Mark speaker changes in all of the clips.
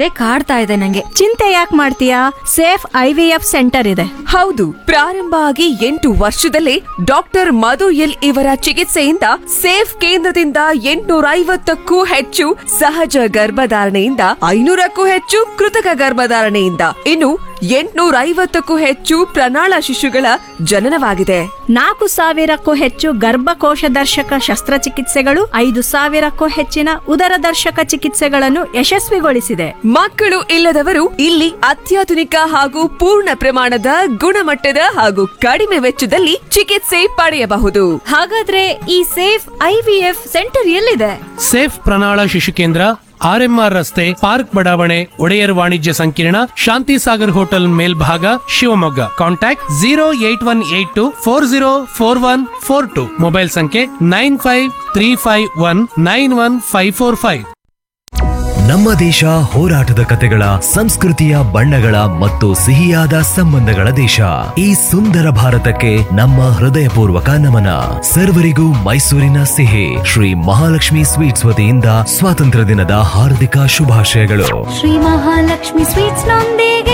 Speaker 1: ಚಿಂತೆ ಕಾಡ್ತಾ ಇದೆ ನಂಗೆ
Speaker 2: ಚಿಂತೆ ಯಾಕೆ ಮಾಡ್ತೀಯಾ safe I V F centre ಇದೆ
Speaker 3: ಹೌದು ಪ್ರಾರಂಭ ಆಗಿ ಎಂಟು ವರ್ಷದಲ್ಲೇ ಡಾಕ್ಟರ್ ಮಧು ಎಲ್ ಇವರ ಚಿಕಿತ್ಸೆಯಿಂದ ಸೇಫ್ ಕೇಂದ್ರದಿಂದ ಎಂಟುನೂರ ಐವತ್ತಕ್ಕೂ ಹೆಚ್ಚು ಸಹಜ ಗರ್ಭಧಾರಣೆಯಿಂದ ಐನೂರಕ್ಕೂ ಹೆಚ್ಚು ಕೃತಕ ಗರ್ಭಧಾರಣೆಯಿಂದ ಇನ್ನು ಎಂಟುನೂರ ಐವತ್ತಕ್ಕೂ ಹೆಚ್ಚು ಪ್ರಣಾಳ ಶಿಶುಗಳ ಜನನವಾಗಿದೆ
Speaker 2: ನಾಲ್ಕು ಸಾವಿರಕ್ಕೂ ಹೆಚ್ಚು ಗರ್ಭಕೋಶ ದರ್ಶಕ ಶಸ್ತ್ರಚಿಕಿತ್ಸೆಗಳು ಐದು ಸಾವಿರಕ್ಕೂ ಹೆಚ್ಚಿನ ಉದರ ದರ್ಶಕ ಚಿಕಿತ್ಸೆಗಳನ್ನು ಯಶಸ್ವಿಗೊಳಿಸಿದೆ
Speaker 3: ಮಕ್ಕಳು ಇಲ್ಲದವರು ಇಲ್ಲಿ ಅತ್ಯಾಧುನಿಕ ಹಾಗೂ ಪೂರ್ಣ ಪ್ರಮಾಣದ ಗುಣಮಟ್ಟದ ಹಾಗೂ ಕಡಿಮೆ ವೆಚ್ಚದಲ್ಲಿ ಚಿಕಿತ್ಸೆ ಪಡೆಯಬಹುದು
Speaker 1: ಹಾಗಾದ್ರೆ ಈ safe I V F centre ಎಲ್ಲಿದೆ
Speaker 4: ಸೇಫ್ ಪ್ರಣಾಳ ಶಿಶು ಕೇಂದ್ರ ಆರ್ಎಂಆರ್ ರಸ್ತೆ ಪಾರ್ಕ್ ಬಡಾವಣೆ ಒಡೆಯರ್ ವಾಣಿಜ್ಯ ಸಂಕೀರ್ಣ ಶಾಂತಿ ಸಾಗರ್ ಹೋಟೆಲ್ ಮೇಲ್ಭಾಗ Shivamogga contact zero eight one eight two four zero four one four two mobile ಸಂಖ್ಯೆ nine five three five one nine one five four five
Speaker 5: ನಮ್ಮ ದೇಶ ಹೋರಾಟದ ಕತೆಗಳ ಸಂಸ್ಕೃತಿಯ ಬಣ್ಣಗಳ ಮತ್ತು ಸಿಹಿಯಾದ ಸಂಬಂಧಗಳ ದೇಶ ಈ ಸುಂದರ ಭಾರತಕ್ಕೆ ನಮ್ಮ ಹೃದಯಪೂರ್ವಕ ನಮನ ಸರ್ವರಿಗೂ ಮೈಸೂರಿನ ಸಿಹಿ ಶ್ರೀ ಮಹಾಲಕ್ಷ್ಮಿ ಸ್ವೀಟ್ಸ್ ವತಿಯಿಂದ ಸ್ವಾತಂತ್ರ್ಯ ದಿನದ ಹಾರ್ದಿಕ ಶುಭಾಶಯಗಳು
Speaker 1: ಶ್ರೀ ಮಹಾಲಕ್ಷ್ಮಿ ಸ್ವೀಟ್ಸ್ ನೊಂದಿಗೆ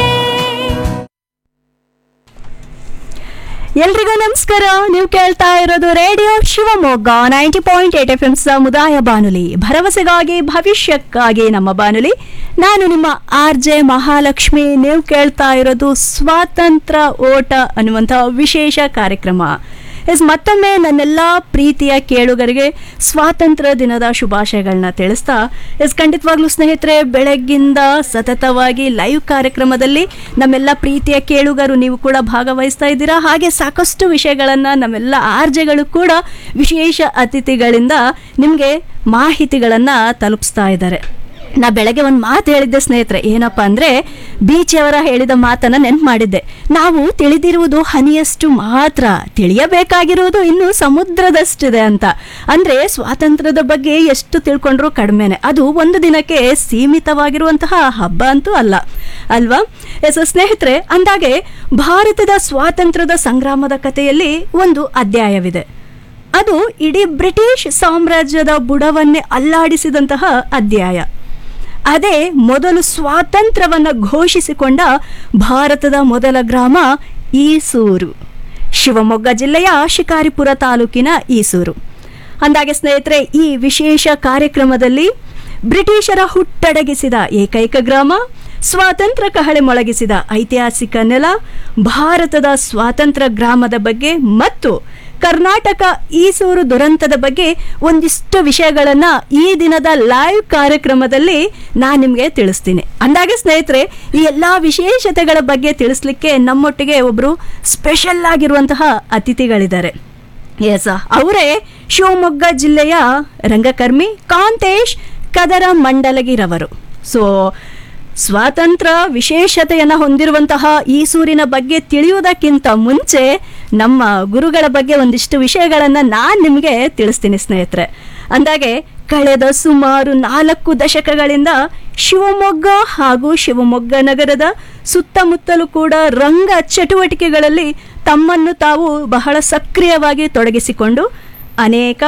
Speaker 2: ಎಲ್ರಿಗೂ ನಮಸ್ಕಾರ ನೀವು ಕೇಳ್ತಾ ಇರೋದು radio Shivamogga ninety point eight F M ಸಮುದಾಯ ಬಾನುಲಿ ಭರವಸೆಗಾಗಿ ಭವಿಷ್ಯಕ್ಕಾಗಿ ನಮ್ಮ ಬಾನುಲಿ ನಾನು ನಿಮ್ಮ ಆರ್ ಜೆ ಮಹಾಲಕ್ಷ್ಮಿ ನೀವು ಕೇಳ್ತಾ ಇರೋದು ಸ್ವಾತಂತ್ರ್ಯ ಓಟ ಅನ್ನುವಂಥ ವಿಶೇಷ ಕಾರ್ಯಕ್ರಮ ಎಸ್ ಮತ್ತೊಮ್ಮೆ ನನ್ನೆಲ್ಲ ಪ್ರೀತಿಯ ಕೇಳುಗರಿಗೆ ಸ್ವಾತಂತ್ರ್ಯ ದಿನದ ಶುಭಾಶಯಗಳನ್ನ ತಿಳಿಸ್ತಾ ಎಸ್ ಖಂಡಿತವಾಗ್ಲೂ ಸ್ನೇಹಿತರೆ ಬೆಳಗ್ಗಿಂದ ಸತತವಾಗಿ ಲೈವ್ ಕಾರ್ಯಕ್ರಮದಲ್ಲಿ ನಮ್ಮೆಲ್ಲ ಪ್ರೀತಿಯ ಕೇಳುಗರು ನೀವು ಕೂಡ ಭಾಗವಹಿಸ್ತಾ ಇದ್ದೀರಾ ಹಾಗೆ ಸಾಕಷ್ಟು ವಿಷಯಗಳನ್ನು ನಮ್ಮೆಲ್ಲ ಆರ್ಜೆಗಳು ಕೂಡ ವಿಶೇಷ ಅತಿಥಿಗಳಿಂದ ನಿಮಗೆ ಮಾಹಿತಿಗಳನ್ನು ತಲುಪಿಸ್ತಾ ಇದ್ದಾರೆ ನಾ ಬೆಳಗ್ಗೆ ಒಂದು ಮಾತು ಹೇಳಿದ್ದೆ ಸ್ನೇಹಿತರೆ ಏನಪ್ಪ ಅಂದರೆ ಬೀಚಿಯವರ ಹೇಳಿದ ಮಾತನ್ನು ನೆನ್ಪು ಮಾಡಿದ್ದೆ ನಾವು ತಿಳಿದಿರುವುದು ಹನಿಯಷ್ಟು ಮಾತ್ರ ತಿಳಿಯಬೇಕಾಗಿರುವುದು ಇನ್ನು ಸಮುದ್ರದಷ್ಟಿದೆ ಅಂತ ಅಂದರೆ ಸ್ವಾತಂತ್ರ್ಯದ ಬಗ್ಗೆ ಎಷ್ಟು ತಿಳ್ಕೊಂಡ್ರೂ ಕಡಿಮೆನೆ ಅದು ಒಂದು ದಿನಕ್ಕೆ ಸೀಮಿತವಾಗಿರುವಂತಹ ಹಬ್ಬ ಅಂತೂ ಅಲ್ಲ ಅಲ್ವಾ ಎಸ್ ಸ್ನೇಹಿತರೆ ಅಂದಾಗೆ ಭಾರತದ ಸ್ವಾತಂತ್ರ್ಯದ ಸಂಗ್ರಾಮದ ಕಥೆಯಲ್ಲಿ ಒಂದು ಅಧ್ಯಾಯವಿದೆ ಅದು ಇಡೀ ಬ್ರಿಟಿಷ್ ಸಾಮ್ರಾಜ್ಯದ ಬುಡವನ್ನೇ ಅಲ್ಲಾಡಿಸಿದಂತಹ ಅಧ್ಯಾಯ ಅದೇ ಮೊದಲು ಸ್ವಾತಂತ್ರ್ಯವನ್ನು ಘೋಷಿಸಿಕೊಂಡ ಭಾರತದ ಮೊದಲ ಗ್ರಾಮ ಈಸೂರು ಶಿವಮೊಗ್ಗ ಜಿಲ್ಲೆಯ ಶಿಕಾರಿಪುರ ತಾಲೂಕಿನ ಈಸೂರು ಅಂದಾಗೆ ಸ್ನೇಹಿತರೆ ಈ ವಿಶೇಷ ಕಾರ್ಯಕ್ರಮದಲ್ಲಿ ಬ್ರಿಟಿಷರ ಹುಟ್ಟಡಗಿಸಿದ ಏಕೈಕ ಗ್ರಾಮ ಸ್ವಾತಂತ್ರ್ಯ ಕಹಳೆ ಮೊಳಗಿಸಿದ ಐತಿಹಾಸಿಕ ನೆಲ ಭಾರತದ ಸ್ವಾತಂತ್ರ್ಯ ಗ್ರಾಮದ ಬಗ್ಗೆ ಮತ್ತು ಕರ್ನಾಟಕ ಈಸೂರು ದುರಂತದ ಬಗ್ಗೆ ಒಂದಿಷ್ಟು ವಿಷಯಗಳನ್ನ ಈ ದಿನದ ಲೈವ್ ಕಾರ್ಯಕ್ರಮದಲ್ಲಿ ನಾನು ನಿಮಗೆ ತಿಳಿಸ್ತೀನಿ ಅಂದಾಗೆ ಸ್ನೇಹಿತರೆ ಈ ಎಲ್ಲ ವಿಶೇಷತೆಗಳ ಬಗ್ಗೆ ತಿಳಿಸ್ಲಿಕ್ಕೆ ನಮ್ಮೊಟ್ಟಿಗೆ ಒಬ್ಬರು ಸ್ಪೆಷಲ್ ಆಗಿರುವಂತಹ ಅತಿಥಿಗಳಿದ್ದಾರೆ ಎಸ್ ಅವರೇ ಶಿವಮೊಗ್ಗ ಜಿಲ್ಲೆಯ ರಂಗಕರ್ಮಿ ಕಾಂತೇಶ್ ಕದರ ಮಂಡಲಗಿರವರು ಸೊ ಸ್ವಾತಂತ್ರ್ಯ ವಿಶೇಷತೆಯನ್ನು ಹೊಂದಿರುವಂತಹ ಈ ಸೂರಿನ ಬಗ್ಗೆ ತಿಳಿಯುವುದಕ್ಕಿಂತ ಮುಂಚೆ ನಮ್ಮ ಗುರುಗಳ ಬಗ್ಗೆ ಒಂದಿಷ್ಟು ವಿಷಯಗಳನ್ನು ನಾನು ನಿಮಗೆ ತಿಳಿಸ್ತೀನಿ ಸ್ನೇಹಿತರೆ ಅಂದಾಗೆ ಕಳೆದ ಸುಮಾರು ನಾಲ್ಕು ದಶಕಗಳಿಂದ ಶಿವಮೊಗ್ಗ ಹಾಗೂ ಶಿವಮೊಗ್ಗ ನಗರದ ಸುತ್ತಮುತ್ತಲೂ ಕೂಡ ರಂಗ ಚಟುವಟಿಕೆಗಳಲ್ಲಿ ತಮ್ಮನ್ನು ತಾವು ಬಹಳ ಸಕ್ರಿಯವಾಗಿ ತೊಡಗಿಸಿಕೊಂಡು ಅನೇಕ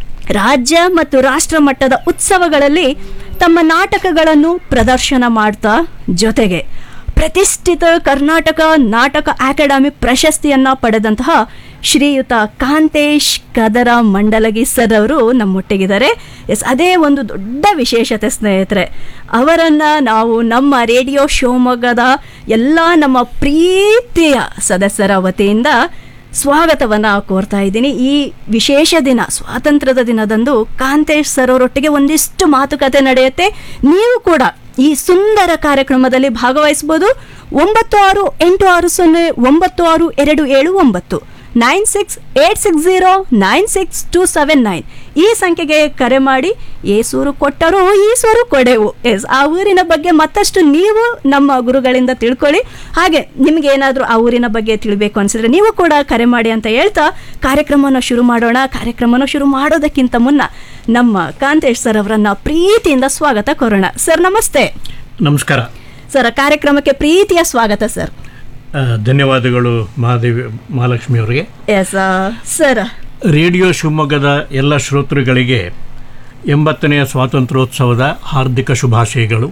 Speaker 2: ರಾಜ್ಯ ಮತ್ತು ರಾಷ್ಟ್ರ ಮಟ್ಟದ ಉತ್ಸವಗಳಲ್ಲಿ ತಮ್ಮ ನಾಟಕಗಳನ್ನು ಪ್ರದರ್ಶನ ಮಾಡ್ತಾ ಜೊತೆಗೆ ಪ್ರತಿಷ್ಠಿತ ಕರ್ನಾಟಕ ನಾಟಕ ಅಕಾಡೆಮಿ ಪ್ರಶಸ್ತಿಯನ್ನ ಪಡೆದಂತಹ ಶ್ರೀಯುತ ಕಾಂತೇಶ್ ಕದರ ಮಂಡಲಗಿ ಸರ್ ಅವರು ನಮ್ಮೊಟ್ಟಿಗಿದ್ದಾರೆ ಎಸ್ ಅದೇ ಒಂದು ದೊಡ್ಡ ವಿಶೇಷತೆ ಸ್ನೇಹಿತರೆ ಅವರನ್ನ ನಾವು ನಮ್ಮ ರೇಡಿಯೋ ಶಿವಮೊಗ್ಗದ ಎಲ್ಲ ನಮ್ಮ ಪ್ರೀತಿಯ ಸದಸ್ಯರ ವತಿಯಿಂದ ಸ್ವಾಗತವನ್ನು ಕೋರ್ತಾ ಇದ್ದೀನಿ ಈ ವಿಶೇಷ ದಿನ ಸ್ವಾತಂತ್ರ್ಯದ ದಿನದಂದು ಕಾಂತೇಶ್ ಸರ್ ಅವರೊಟ್ಟಿಗೆ ಒಂದಿಷ್ಟು ಮಾತುಕತೆ ನಡೆಯುತ್ತೆ ನೀವು ಕೂಡ ಈ ಸುಂದರ ಕಾರ್ಯಕ್ರಮದಲ್ಲಿ ಭಾಗವಹಿಸಬಹುದು ಒಂಬತ್ತು ಆರು ಎಂಟು ಆರು ಸೊನ್ನೆ ಒಂಬತ್ತು ಆರು ಎರಡು ಏಳು ಒಂಬತ್ತು nine six eight six zero nine six two seven nine ಈ ಸಂಖ್ಯೆಗೆ ಕರೆ ಮಾಡಿ ಏಸೂರು ಕೊಟ್ಟರು ಈಸೂರು ಕೊಡೆವು ಎಸ್ ಆ ಊರಿನ ಬಗ್ಗೆ ಮತ್ತಷ್ಟು ನೀವು ನಮ್ಮ ಗುರುಗಳಿಂದ ತಿಳ್ಕೊಳ್ಳಿ ಹಾಗೆ ನಿಮ್ಗೆ ಏನಾದರೂ ಆ ಊರಿನ ಬಗ್ಗೆ ತಿಳಿಬೇಕು ಅನ್ಸಿದ್ರೆ ನೀವು ಕೂಡ ಕರೆ ಮಾಡಿ ಅಂತ ಹೇಳ್ತಾ ಕಾರ್ಯಕ್ರಮನ ಶುರು ಮಾಡೋಣ ಕಾರ್ಯಕ್ರಮನ ಶುರು ಮಾಡೋದಕ್ಕಿಂತ ಮುನ್ನ ನಮ್ಮ ಕಾಂತೇಶ್ ಸರ್ ಅವರನ್ನ ಪ್ರೀತಿಯಿಂದ ಸ್ವಾಗತ ಕೋರೋಣ ಸರ್ ನಮಸ್ತೆ
Speaker 6: ನಮಸ್ಕಾರ
Speaker 2: ಸರ್ ಕಾರ್ಯಕ್ರಮಕ್ಕೆ ಪ್ರೀತಿಯ ಸ್ವಾಗತ ಸರ್
Speaker 6: ಆ, ಧನ್ಯವಾದಗಳು ಮಹಾದೇವಿ ಮಹಾಲಕ್ಷ್ಮಿ ಅವರಿಗೆ
Speaker 2: ಎಸ್ ಸರ್
Speaker 6: ರೇಡಿಯೋ ಶಿವಮೊಗ್ಗದ ಎಲ್ಲ ಶ್ರೋತೃಗಳಿಗೆ ಎಂಬತ್ತನೆಯ ಸ್ವಾತಂತ್ರ್ಯೋತ್ಸವದ ಹಾರ್ದಿಕ ಶುಭಾಶಯಗಳು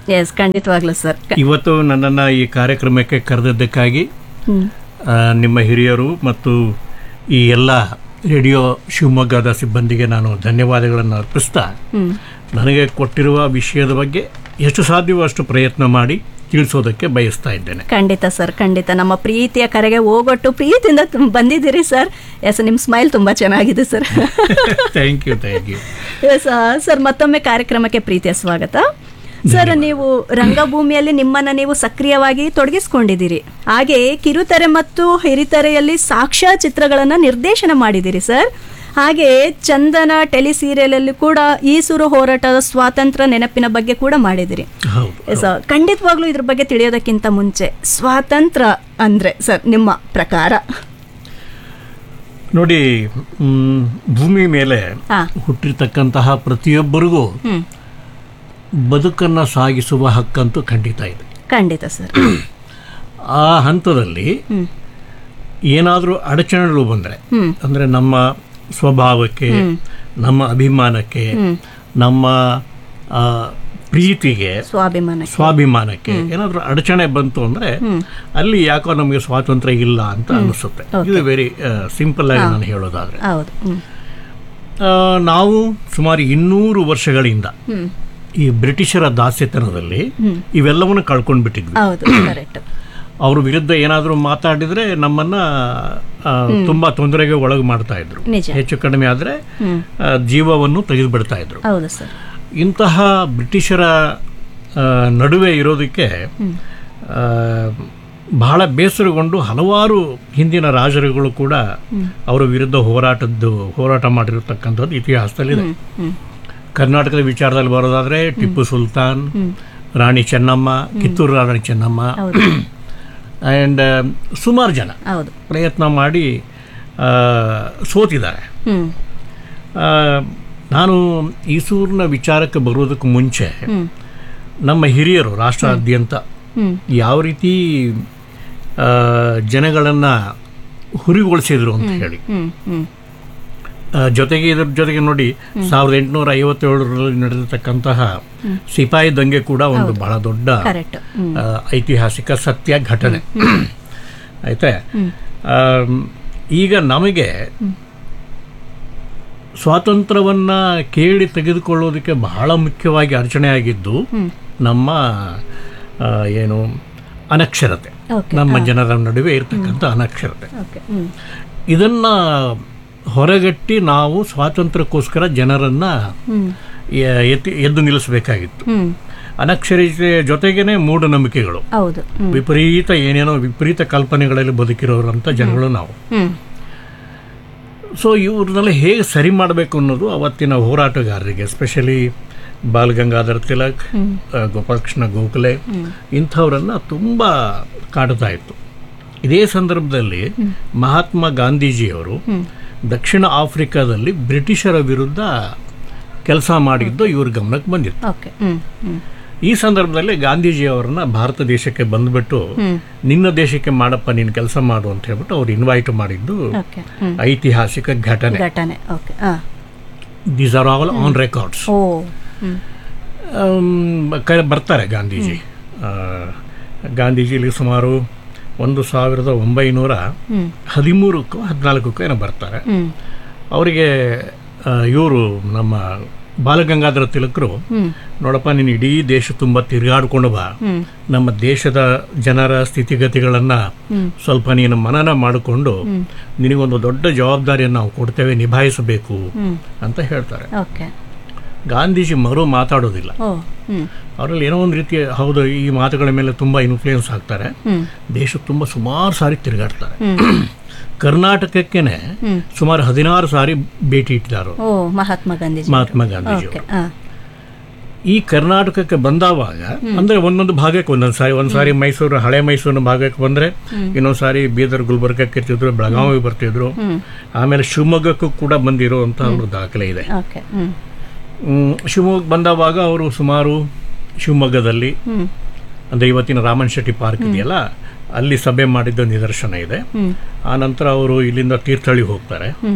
Speaker 2: ಎಸ್ ಖಂಡಿತವಾಗ್ಲೂ ಸರ್
Speaker 6: ಇವತ್ತು ನನ್ನನ್ನು ಈ ಕಾರ್ಯಕ್ರಮಕ್ಕೆ ಕರೆದಿದ್ದಕ್ಕಾಗಿ ಆ, ನಿಮ್ಮ ಹಿರಿಯರು ಮತ್ತು ಈ ಎಲ್ಲ ರೇಡಿಯೋ ಶಿವಮೊಗ್ಗದ ಸಿಬ್ಬಂದಿಗೆ ನಾನು ಧನ್ಯವಾದಗಳನ್ನು ಅರ್ಪಿಸ್ತಾ ನನಗೆ ಕೊಟ್ಟಿರುವ ವಿಷಯದ ಬಗ್ಗೆ ಎಷ್ಟು ಸಾಧ್ಯವೋ ಅಷ್ಟು ಪ್ರಯತ್ನ ಮಾಡಿ ತಿಳಿಸೋದಕ್ಕೆ ಬಯಸ್ತಾ ಇದ್ದೇನೆ
Speaker 2: ಖಂಡಿತ ಸರ್ ಖಂಡಿತ ನಮ್ಮ ಪ್ರೀತಿಯ ಕರೆಗೆ ಹೋಗೊಟ್ಟು ಪ್ರೀತಿಯಿಂದ ತುಂ- ಬಂದಿದ್ದೀರಿ ಸರ್ ಎಸ್ ನಿಮ್ಮ ಸ್ಮೈಲ್ ತುಂಬ ಚೆನ್ನಾಗಿದೆ sir
Speaker 6: thank you thank you
Speaker 2: yes sir ಮತ್ತೊಮ್ಮೆ ಕಾರ್ಯಕ್ರಮಕ್ಕೆ ಪ್ರೀತಿಯ ಸ್ವಾಗತ ಸರ್ ನೀವು ರಂಗಭೂಮಿಯಲ್ಲಿ ನಿಮ್ಮನ್ನ ನೀವು ಸಕ್ರಿಯವಾಗಿ ತೊಡಗಿಸ್ಕೊಂಡಿದ್ದೀರಿ ಹಾಗೆ ಕಿರುತೆರೆ ಮತ್ತು ಹಿರಿತೆರೆಯಲ್ಲಿ ಸಾಕ್ಷ್ಯ ಚಿತ್ರಗಳನ್ನು ನಿರ್ದೇಶನ ಮಾಡಿದ್ದೀರಿ ಸರ್ ಹಾಗೆ ಚಂದನ ಟೆಲಿ ಸೀರಿಯಲಲ್ಲಿ ಕೂಡ ಈಸೂರು ಹೋರಾಟದ ಸ್ವಾತಂತ್ರ್ಯ ನೆನಪಿನ ಬಗ್ಗೆ ಕೂಡ ಮಾಡಿದಿರಿ
Speaker 6: ಹೌದು
Speaker 2: ಸರ್ ಖಂಡಿತವಾಗ್ಲೂ ಇದ್ರ ಬಗ್ಗೆ ತಿಳಿಯೋದಕ್ಕಿಂತ ಮುಂಚೆ ಸ್ವಾತಂತ್ರ್ಯ ಅಂದ್ರೆ ಸರ್ ನಿಮ್ಮ ಪ್ರಕಾರ
Speaker 6: ನೋಡಿ ಮ್, ಭೂಮಿ ಮೇಲೆ
Speaker 2: ಹಾ.
Speaker 6: ಹುಟ್ಟಿರ್ತಕ್ಕಂತಹ ಪ್ರತಿಯೊಬ್ಬರಿಗೂ ಬದುಕನ್ನು ಸಾಗಿಸುವ ಹಕ್ಕಂತೂ ಖಂಡಿತ ಇದೆ
Speaker 2: ಖಂಡಿತ ಸರ್
Speaker 6: ಆ ಹಂತದಲ್ಲಿ ಏನಾದರೂ ಅಡಚಣೆಗಳು ಬಂದರೆ ಅಂದರೆ ನಮ್ಮ ಸ್ವಭಾವಕ್ಕೆ ನಮ್ಮ ಅಭಿಮಾನಕ್ಕೆ ನಮ್ಮ ಆ, ಪ್ರೀತಿಗೆ
Speaker 2: ಸ್ವಾಭಿಮಾನ
Speaker 6: ಸ್ವಾಭಿಮಾನಕ್ಕೆ ಏನಾದರೂ ಅಡಚಣೆ ಬಂತು ಅಂದರೆ ಅಲ್ಲಿ ಯಾಕೋ ನಮಗೆ ಸ್ವಾತಂತ್ರ್ಯ ಇಲ್ಲ ಅಂತ ಅನಿಸುತ್ತೆ ಇದು ವೆರಿ ಸಿಂಪಲ್ ಆಗಿ ನಾನು ಹೇಳೋದಾದ್ರೆ
Speaker 2: ಹೌದು ಹ್ಮ್
Speaker 6: ಆ, ನಾವು ಸುಮಾರು ಇನ್ನೂರು ವರ್ಷಗಳಿಂದ ಈ ಬ್ರಿಟಿಷರ ದಾಸ್ಯತನದಲ್ಲಿ ಇವೆಲ್ಲವನ್ನು ಕಳ್ಕೊಂಡು ಬಿಟ್ಟಿದ್ವಿ
Speaker 2: ಹೌದು ಕರೆಕ್ಟ್
Speaker 6: ಅವ್ರ ವಿರುದ್ಧ ಏನಾದರೂ ಮಾತಾಡಿದ್ರೆ ನಮ್ಮನ್ನ ಆ, ತುಂಬಾ ತೊಂದರೆಗೆ ಒಳಗೆ ಮಾಡ್ತಾ ಇದ್ರು
Speaker 2: ನಿಜ.
Speaker 6: ಹೆಚ್ಚು ಕಡಿಮೆ ಆದರೆ ಜೀವವನ್ನು ತೆಗೆದು ಬಿಡ್ತಾ ಇದ್ರು
Speaker 2: ಹೌದು ಸರ್
Speaker 6: ಇಂತಹ ಬ್ರಿಟಿಷರ ಆ, ನಡುವೆ ಇರೋದಕ್ಕೆ ಆ, ಬಹಳ ಬೇಸರಗೊಂಡು ಹಲವಾರು ಹಿಂದಿನ ರಾಜರುಗಳು ಕೂಡ ಅವರ ವಿರುದ್ಧ ಹೋರಾಟದ್ದು ಹೋರಾಟ ಮಾಡಿರತಕ್ಕಂಥದ್ದು ಇತಿಹಾಸದಲ್ಲಿದೆ ಕರ್ನಾಟಕದ ವಿಚಾರದಲ್ಲಿ ಬರೋದಾದ್ರೆ ಟಿಪ್ಪು ಸುಲ್ತಾನ್ ರಾಣಿ ಚೆನ್ನಮ್ಮ ಕಿತ್ತೂರು ರಾಣಿ ಚೆನ್ನಮ್ಮ ಆ್ಯಂಡ್ ಸುಮಾರು ಜನ
Speaker 2: ಹೌದು
Speaker 6: ಪ್ರಯತ್ನ ಮಾಡಿ ಆ, ಸೋತಿದ್ದಾರೆ
Speaker 2: ಹ್ಮ್
Speaker 6: ಆ, ನಾನು ಈಸೂರಿನ ವಿಚಾರಕ್ಕೆ ಬರೋದಕ್ಕೆ ಮುಂಚೆ ನಮ್ಮ ಹಿರಿಯರು ರಾಷ್ಟ್ರಾದ್ಯಂತ
Speaker 2: ಹ್ಮ್
Speaker 6: ಯಾವ ರೀತಿ ಆ, ಜನಗಳನ್ನ ಹುರಿಗೊಳಿಸಿದ್ರು ಅಂತ ಹೇಳಿ
Speaker 2: ಹ್ಮ್ ಹ್ಮ್
Speaker 6: ಆ, ಜೊತೆಗೆ ಇದ್ರ ಜೊತೆಗೆ ನೋಡಿ ಸಾವಿರದ ಎಂಟುನೂರ ಐವತ್ತೇಳರಲ್ಲಿ ನಡೆದಿರ್ತಕ್ಕಂತಹ ಸಿಪಾಯಿ ದಂಗೆ ಕೂಡ ಒಂದು ಬಹಳ ದೊಡ್ಡ
Speaker 2: ಕರೆಕ್ಟ್ ಹ್ಮ್
Speaker 6: ಆ, ಐತಿಹಾಸಿಕ ಸತ್ಯ ಘಟನೆ ಆಯ್ತಾ ಆಮ್, ಈಗ ನಮಗೆ ಸ್ವಾತಂತ್ರ್ಯವನ್ನ ಕೇಳಿ ತೆಗೆದುಕೊಳ್ಳೋದಕ್ಕೆ ಬಹಳ ಮುಖ್ಯವಾಗಿ ಅಡಚಣೆ ಆಗಿದ್ದು ನಮ್ಮ ಆ, ಏನು ಅನಕ್ಷರತೆ
Speaker 2: Okay.
Speaker 6: ನಮ್ಮ ಜನರ ನಡುವೆ ಇರತಕ್ಕಂಥ ಅನಕ್ಷರತೆ
Speaker 2: ಓಕೆ ಹ್ಮ್
Speaker 6: ಇದನ್ನ ಹೊರಗಟ್ಟಿ ನಾವು ಸ್ವಾತಂತ್ರ್ಯಕ್ಕೋಸ್ಕರ ಜನರನ್ನ ಎ- ಎತ್ತಿ ಎದ್ದು ನಿಲ್ಲಿಸಬೇಕಾಗಿತ್ತು
Speaker 2: ಹ್ಮ್
Speaker 6: ಅನಕ್ಷರತೆ ಜೊತೆಗೇನೆ ಮೂಢನಂಬಿಕೆಗಳು
Speaker 2: ಹೌದು ಹ್ಮ್
Speaker 6: ವಿಪರೀತ ಏನೇನೋ ವಿಪರೀತ ಕಲ್ಪನೆಗಳಲ್ಲಿ ಬದುಕಿರೋರಂಥ ಜನಗಳು ನಾವು
Speaker 2: ಹ್ಮ್
Speaker 6: ಸೊ ಇವ್ರನ್ನೆಲ್ಲ ಹೇಗೆ ಸರಿ ಮಾಡಬೇಕು ಅನ್ನೋದು ಅವತ್ತಿನ ಹೋರಾಟಗಾರರಿಗೆ ಎಸ್ಪೆಷಲಿ ಬಾಲ್ ಗಂಗಾಧರ್ ತಿಲಕ್ ಆ, ಗೋಪಾಲಕೃಷ್ಣ ಗೋಖಲೆ ಇಂಥವರನ್ನ ತುಂಬ ಕಾಡ್ತಾ ಇತ್ತು ಇದೇ ಸಂದರ್ಭದಲ್ಲಿ ಮಹಾತ್ಮ ಗಾಂಧೀಜಿಯವರು ದಕ್ಷಿಣ ಆಫ್ರಿಕಾದಲ್ಲಿ ಬ್ರಿಟಿಷರ ವಿರುದ್ಧ ಕೆಲಸ ಮಾಡಿದ್ದು ಇವ್ರ ಗಮನಕ್ಕೆ ಬಂದಿತ್ತು
Speaker 2: ಓಕೆ ಹ್ಮ್ ಹ್ಮ್
Speaker 6: ಈ ಸಂದರ್ಭದಲ್ಲಿ ಗಾಂಧೀಜಿಯವರನ್ನ ಭಾರತ ದೇಶಕ್ಕೆ ಬಂದ್ಬಿಟ್ಟು ನಿನ್ನ ದೇಶಕ್ಕೆ ಮಾಡಪ್ಪ ನೀನು ಕೆಲಸ ಮಾಡು ಅಂತ ಹೇಳ್ಬಿಟ್ಟು ಅವ್ರು ಇನ್ವೈಟ್ ಮಾಡಿದ್ದು
Speaker 2: ಓಕೆ ಹ್ಮ್
Speaker 6: ಐತಿಹಾಸಿಕ ಘಟನೆ
Speaker 2: ಘಟನೆ ಓಕೆ ಹಾ
Speaker 6: these are all on records
Speaker 2: oh hmm
Speaker 6: ಬರ್ತಾರೆ ಗಾಂಧೀಜಿ ಆ, ಗಾಂಧೀಜಿಲಿ ಸುಮಾರು ಒಂದು ಸಾವಿರದ ಒಂಬೈನೂರ ಹದಿಮೂರಕ್ಕೂ ಹದಿನಾಲ್ಕಕ್ಕೂ ಏನೋ ಬರ್ತಾರೆ
Speaker 2: ಹ್ಮ್
Speaker 6: ಅವರಿಗೆ ಇವರು ನಮ್ಮ ಬಾಲಗಂಗಾಧರ ತಿಲಕರು ನೋಡಪ್ಪ ನೀನು ಇಡೀ ದೇಶ ತುಂಬ ತಿರುಗಾಡ್ಕೊಂಡು ಬಾ ನಮ್ಮ ದೇಶದ ಜನರ ಸ್ಥಿತಿಗತಿಗಳನ್ನು ಸ್ವಲ್ಪ ನೀನು ಮನನ ಮಾಡಿಕೊಂಡು ನಿನಗೊಂದು ದೊಡ್ಡ ಜವಾಬ್ದಾರಿಯನ್ನು ನಾವು ಕೊಡ್ತೇವೆ ನಿಭಾಯಿಸಬೇಕು ಅಂತ ಹೇಳ್ತಾರೆ
Speaker 2: ಓಕೆ
Speaker 6: ಗಾಂಧೀಜಿ ಮರು ಮಾತಾಡೋದಿಲ್ಲ
Speaker 2: ಓ ಹ್ಮ್
Speaker 6: ಅವರಲ್ಲಿ ಏನೋ ಒಂದು ರೀತಿಯ ಹೌದು ಈ ಮಾತುಗಳ ಮೇಲೆ ತುಂಬ ಇನ್ಫ್ಲೂಯೆನ್ಸ್ ಆಗ್ತಾರೆ ದೇಶ ತುಂಬ ಸುಮಾರು ಸಾರಿ ತಿರುಗಾಡ್ತಾರೆ ಕರ್ನಾಟಕಕ್ಕೇನೆ ಸುಮಾರು ಹದಿನಾರು ಸಾರಿ ಭೇಟಿ ಇಟ್ಟಿದ್ದಾರೆ
Speaker 2: ಓ ಮಹಾತ್ಮ ಗಾಂಧೀಜಿ
Speaker 6: ಮಹಾತ್ಮ ಗಾಂಧೀಜಿ
Speaker 2: ಓಕೆ ಹಾ
Speaker 6: ಈ ಕರ್ನಾಟಕಕ್ಕೆ ಬಂದಾವಾಗ ಅಂದ್ರೆ ಒಂದೊಂದು ಭಾಗಕ್ಕೆ ಒಂದೊಂದು ಸಾರಿ ಒಂದ್ ಸಾರಿ ಮೈಸೂರು ಹಳೆ ಮೈಸೂರಿನ ಭಾಗಕ್ಕೆ ಬಂದ್ರೆ ಇನ್ನೊಂದು ಸಾರಿ ಬೀದರ್ ಗುಲ್ಬರ್ಗಕ್ಕೆ ಇರ್ತಿದ್ರು ಬೆಳಗಾವಿ ಬರ್ತಿದ್ರು ಆಮೇಲೆ ಶಿವಮೊಗ್ಗಕ್ಕೂ ಕೂಡ ಬಂದಿರುವಂತ ಅವ್ರ ದಾಖಲೆ ಇದೆ
Speaker 2: ಓಕೆ ಹ್ಮ್
Speaker 6: ಹ್ಮ್, ಶಿವಮೊಗ್ಗ ಬಂದವಾಗ ಅವರು ಸುಮಾರು ಶಿವಮೊಗ್ಗದಲ್ಲಿ ಅಂದ್ರೆ ಇವತ್ತಿನ ರಾಮನ್ ಶೆಟ್ಟಿ ಪಾರ್ಕ್ ಇದೆಯಲ್ಲ ಅಲ್ಲಿ ಸಭೆ ಮಾಡಿದ್ದ ನಿದರ್ಶನ ಇದೆ ಆ ನಂತರ ಅವರು ಇಲ್ಲಿಂದ ತೀರ್ಥಹಳ್ಳಿ ಹೋಗ್ತಾರೆ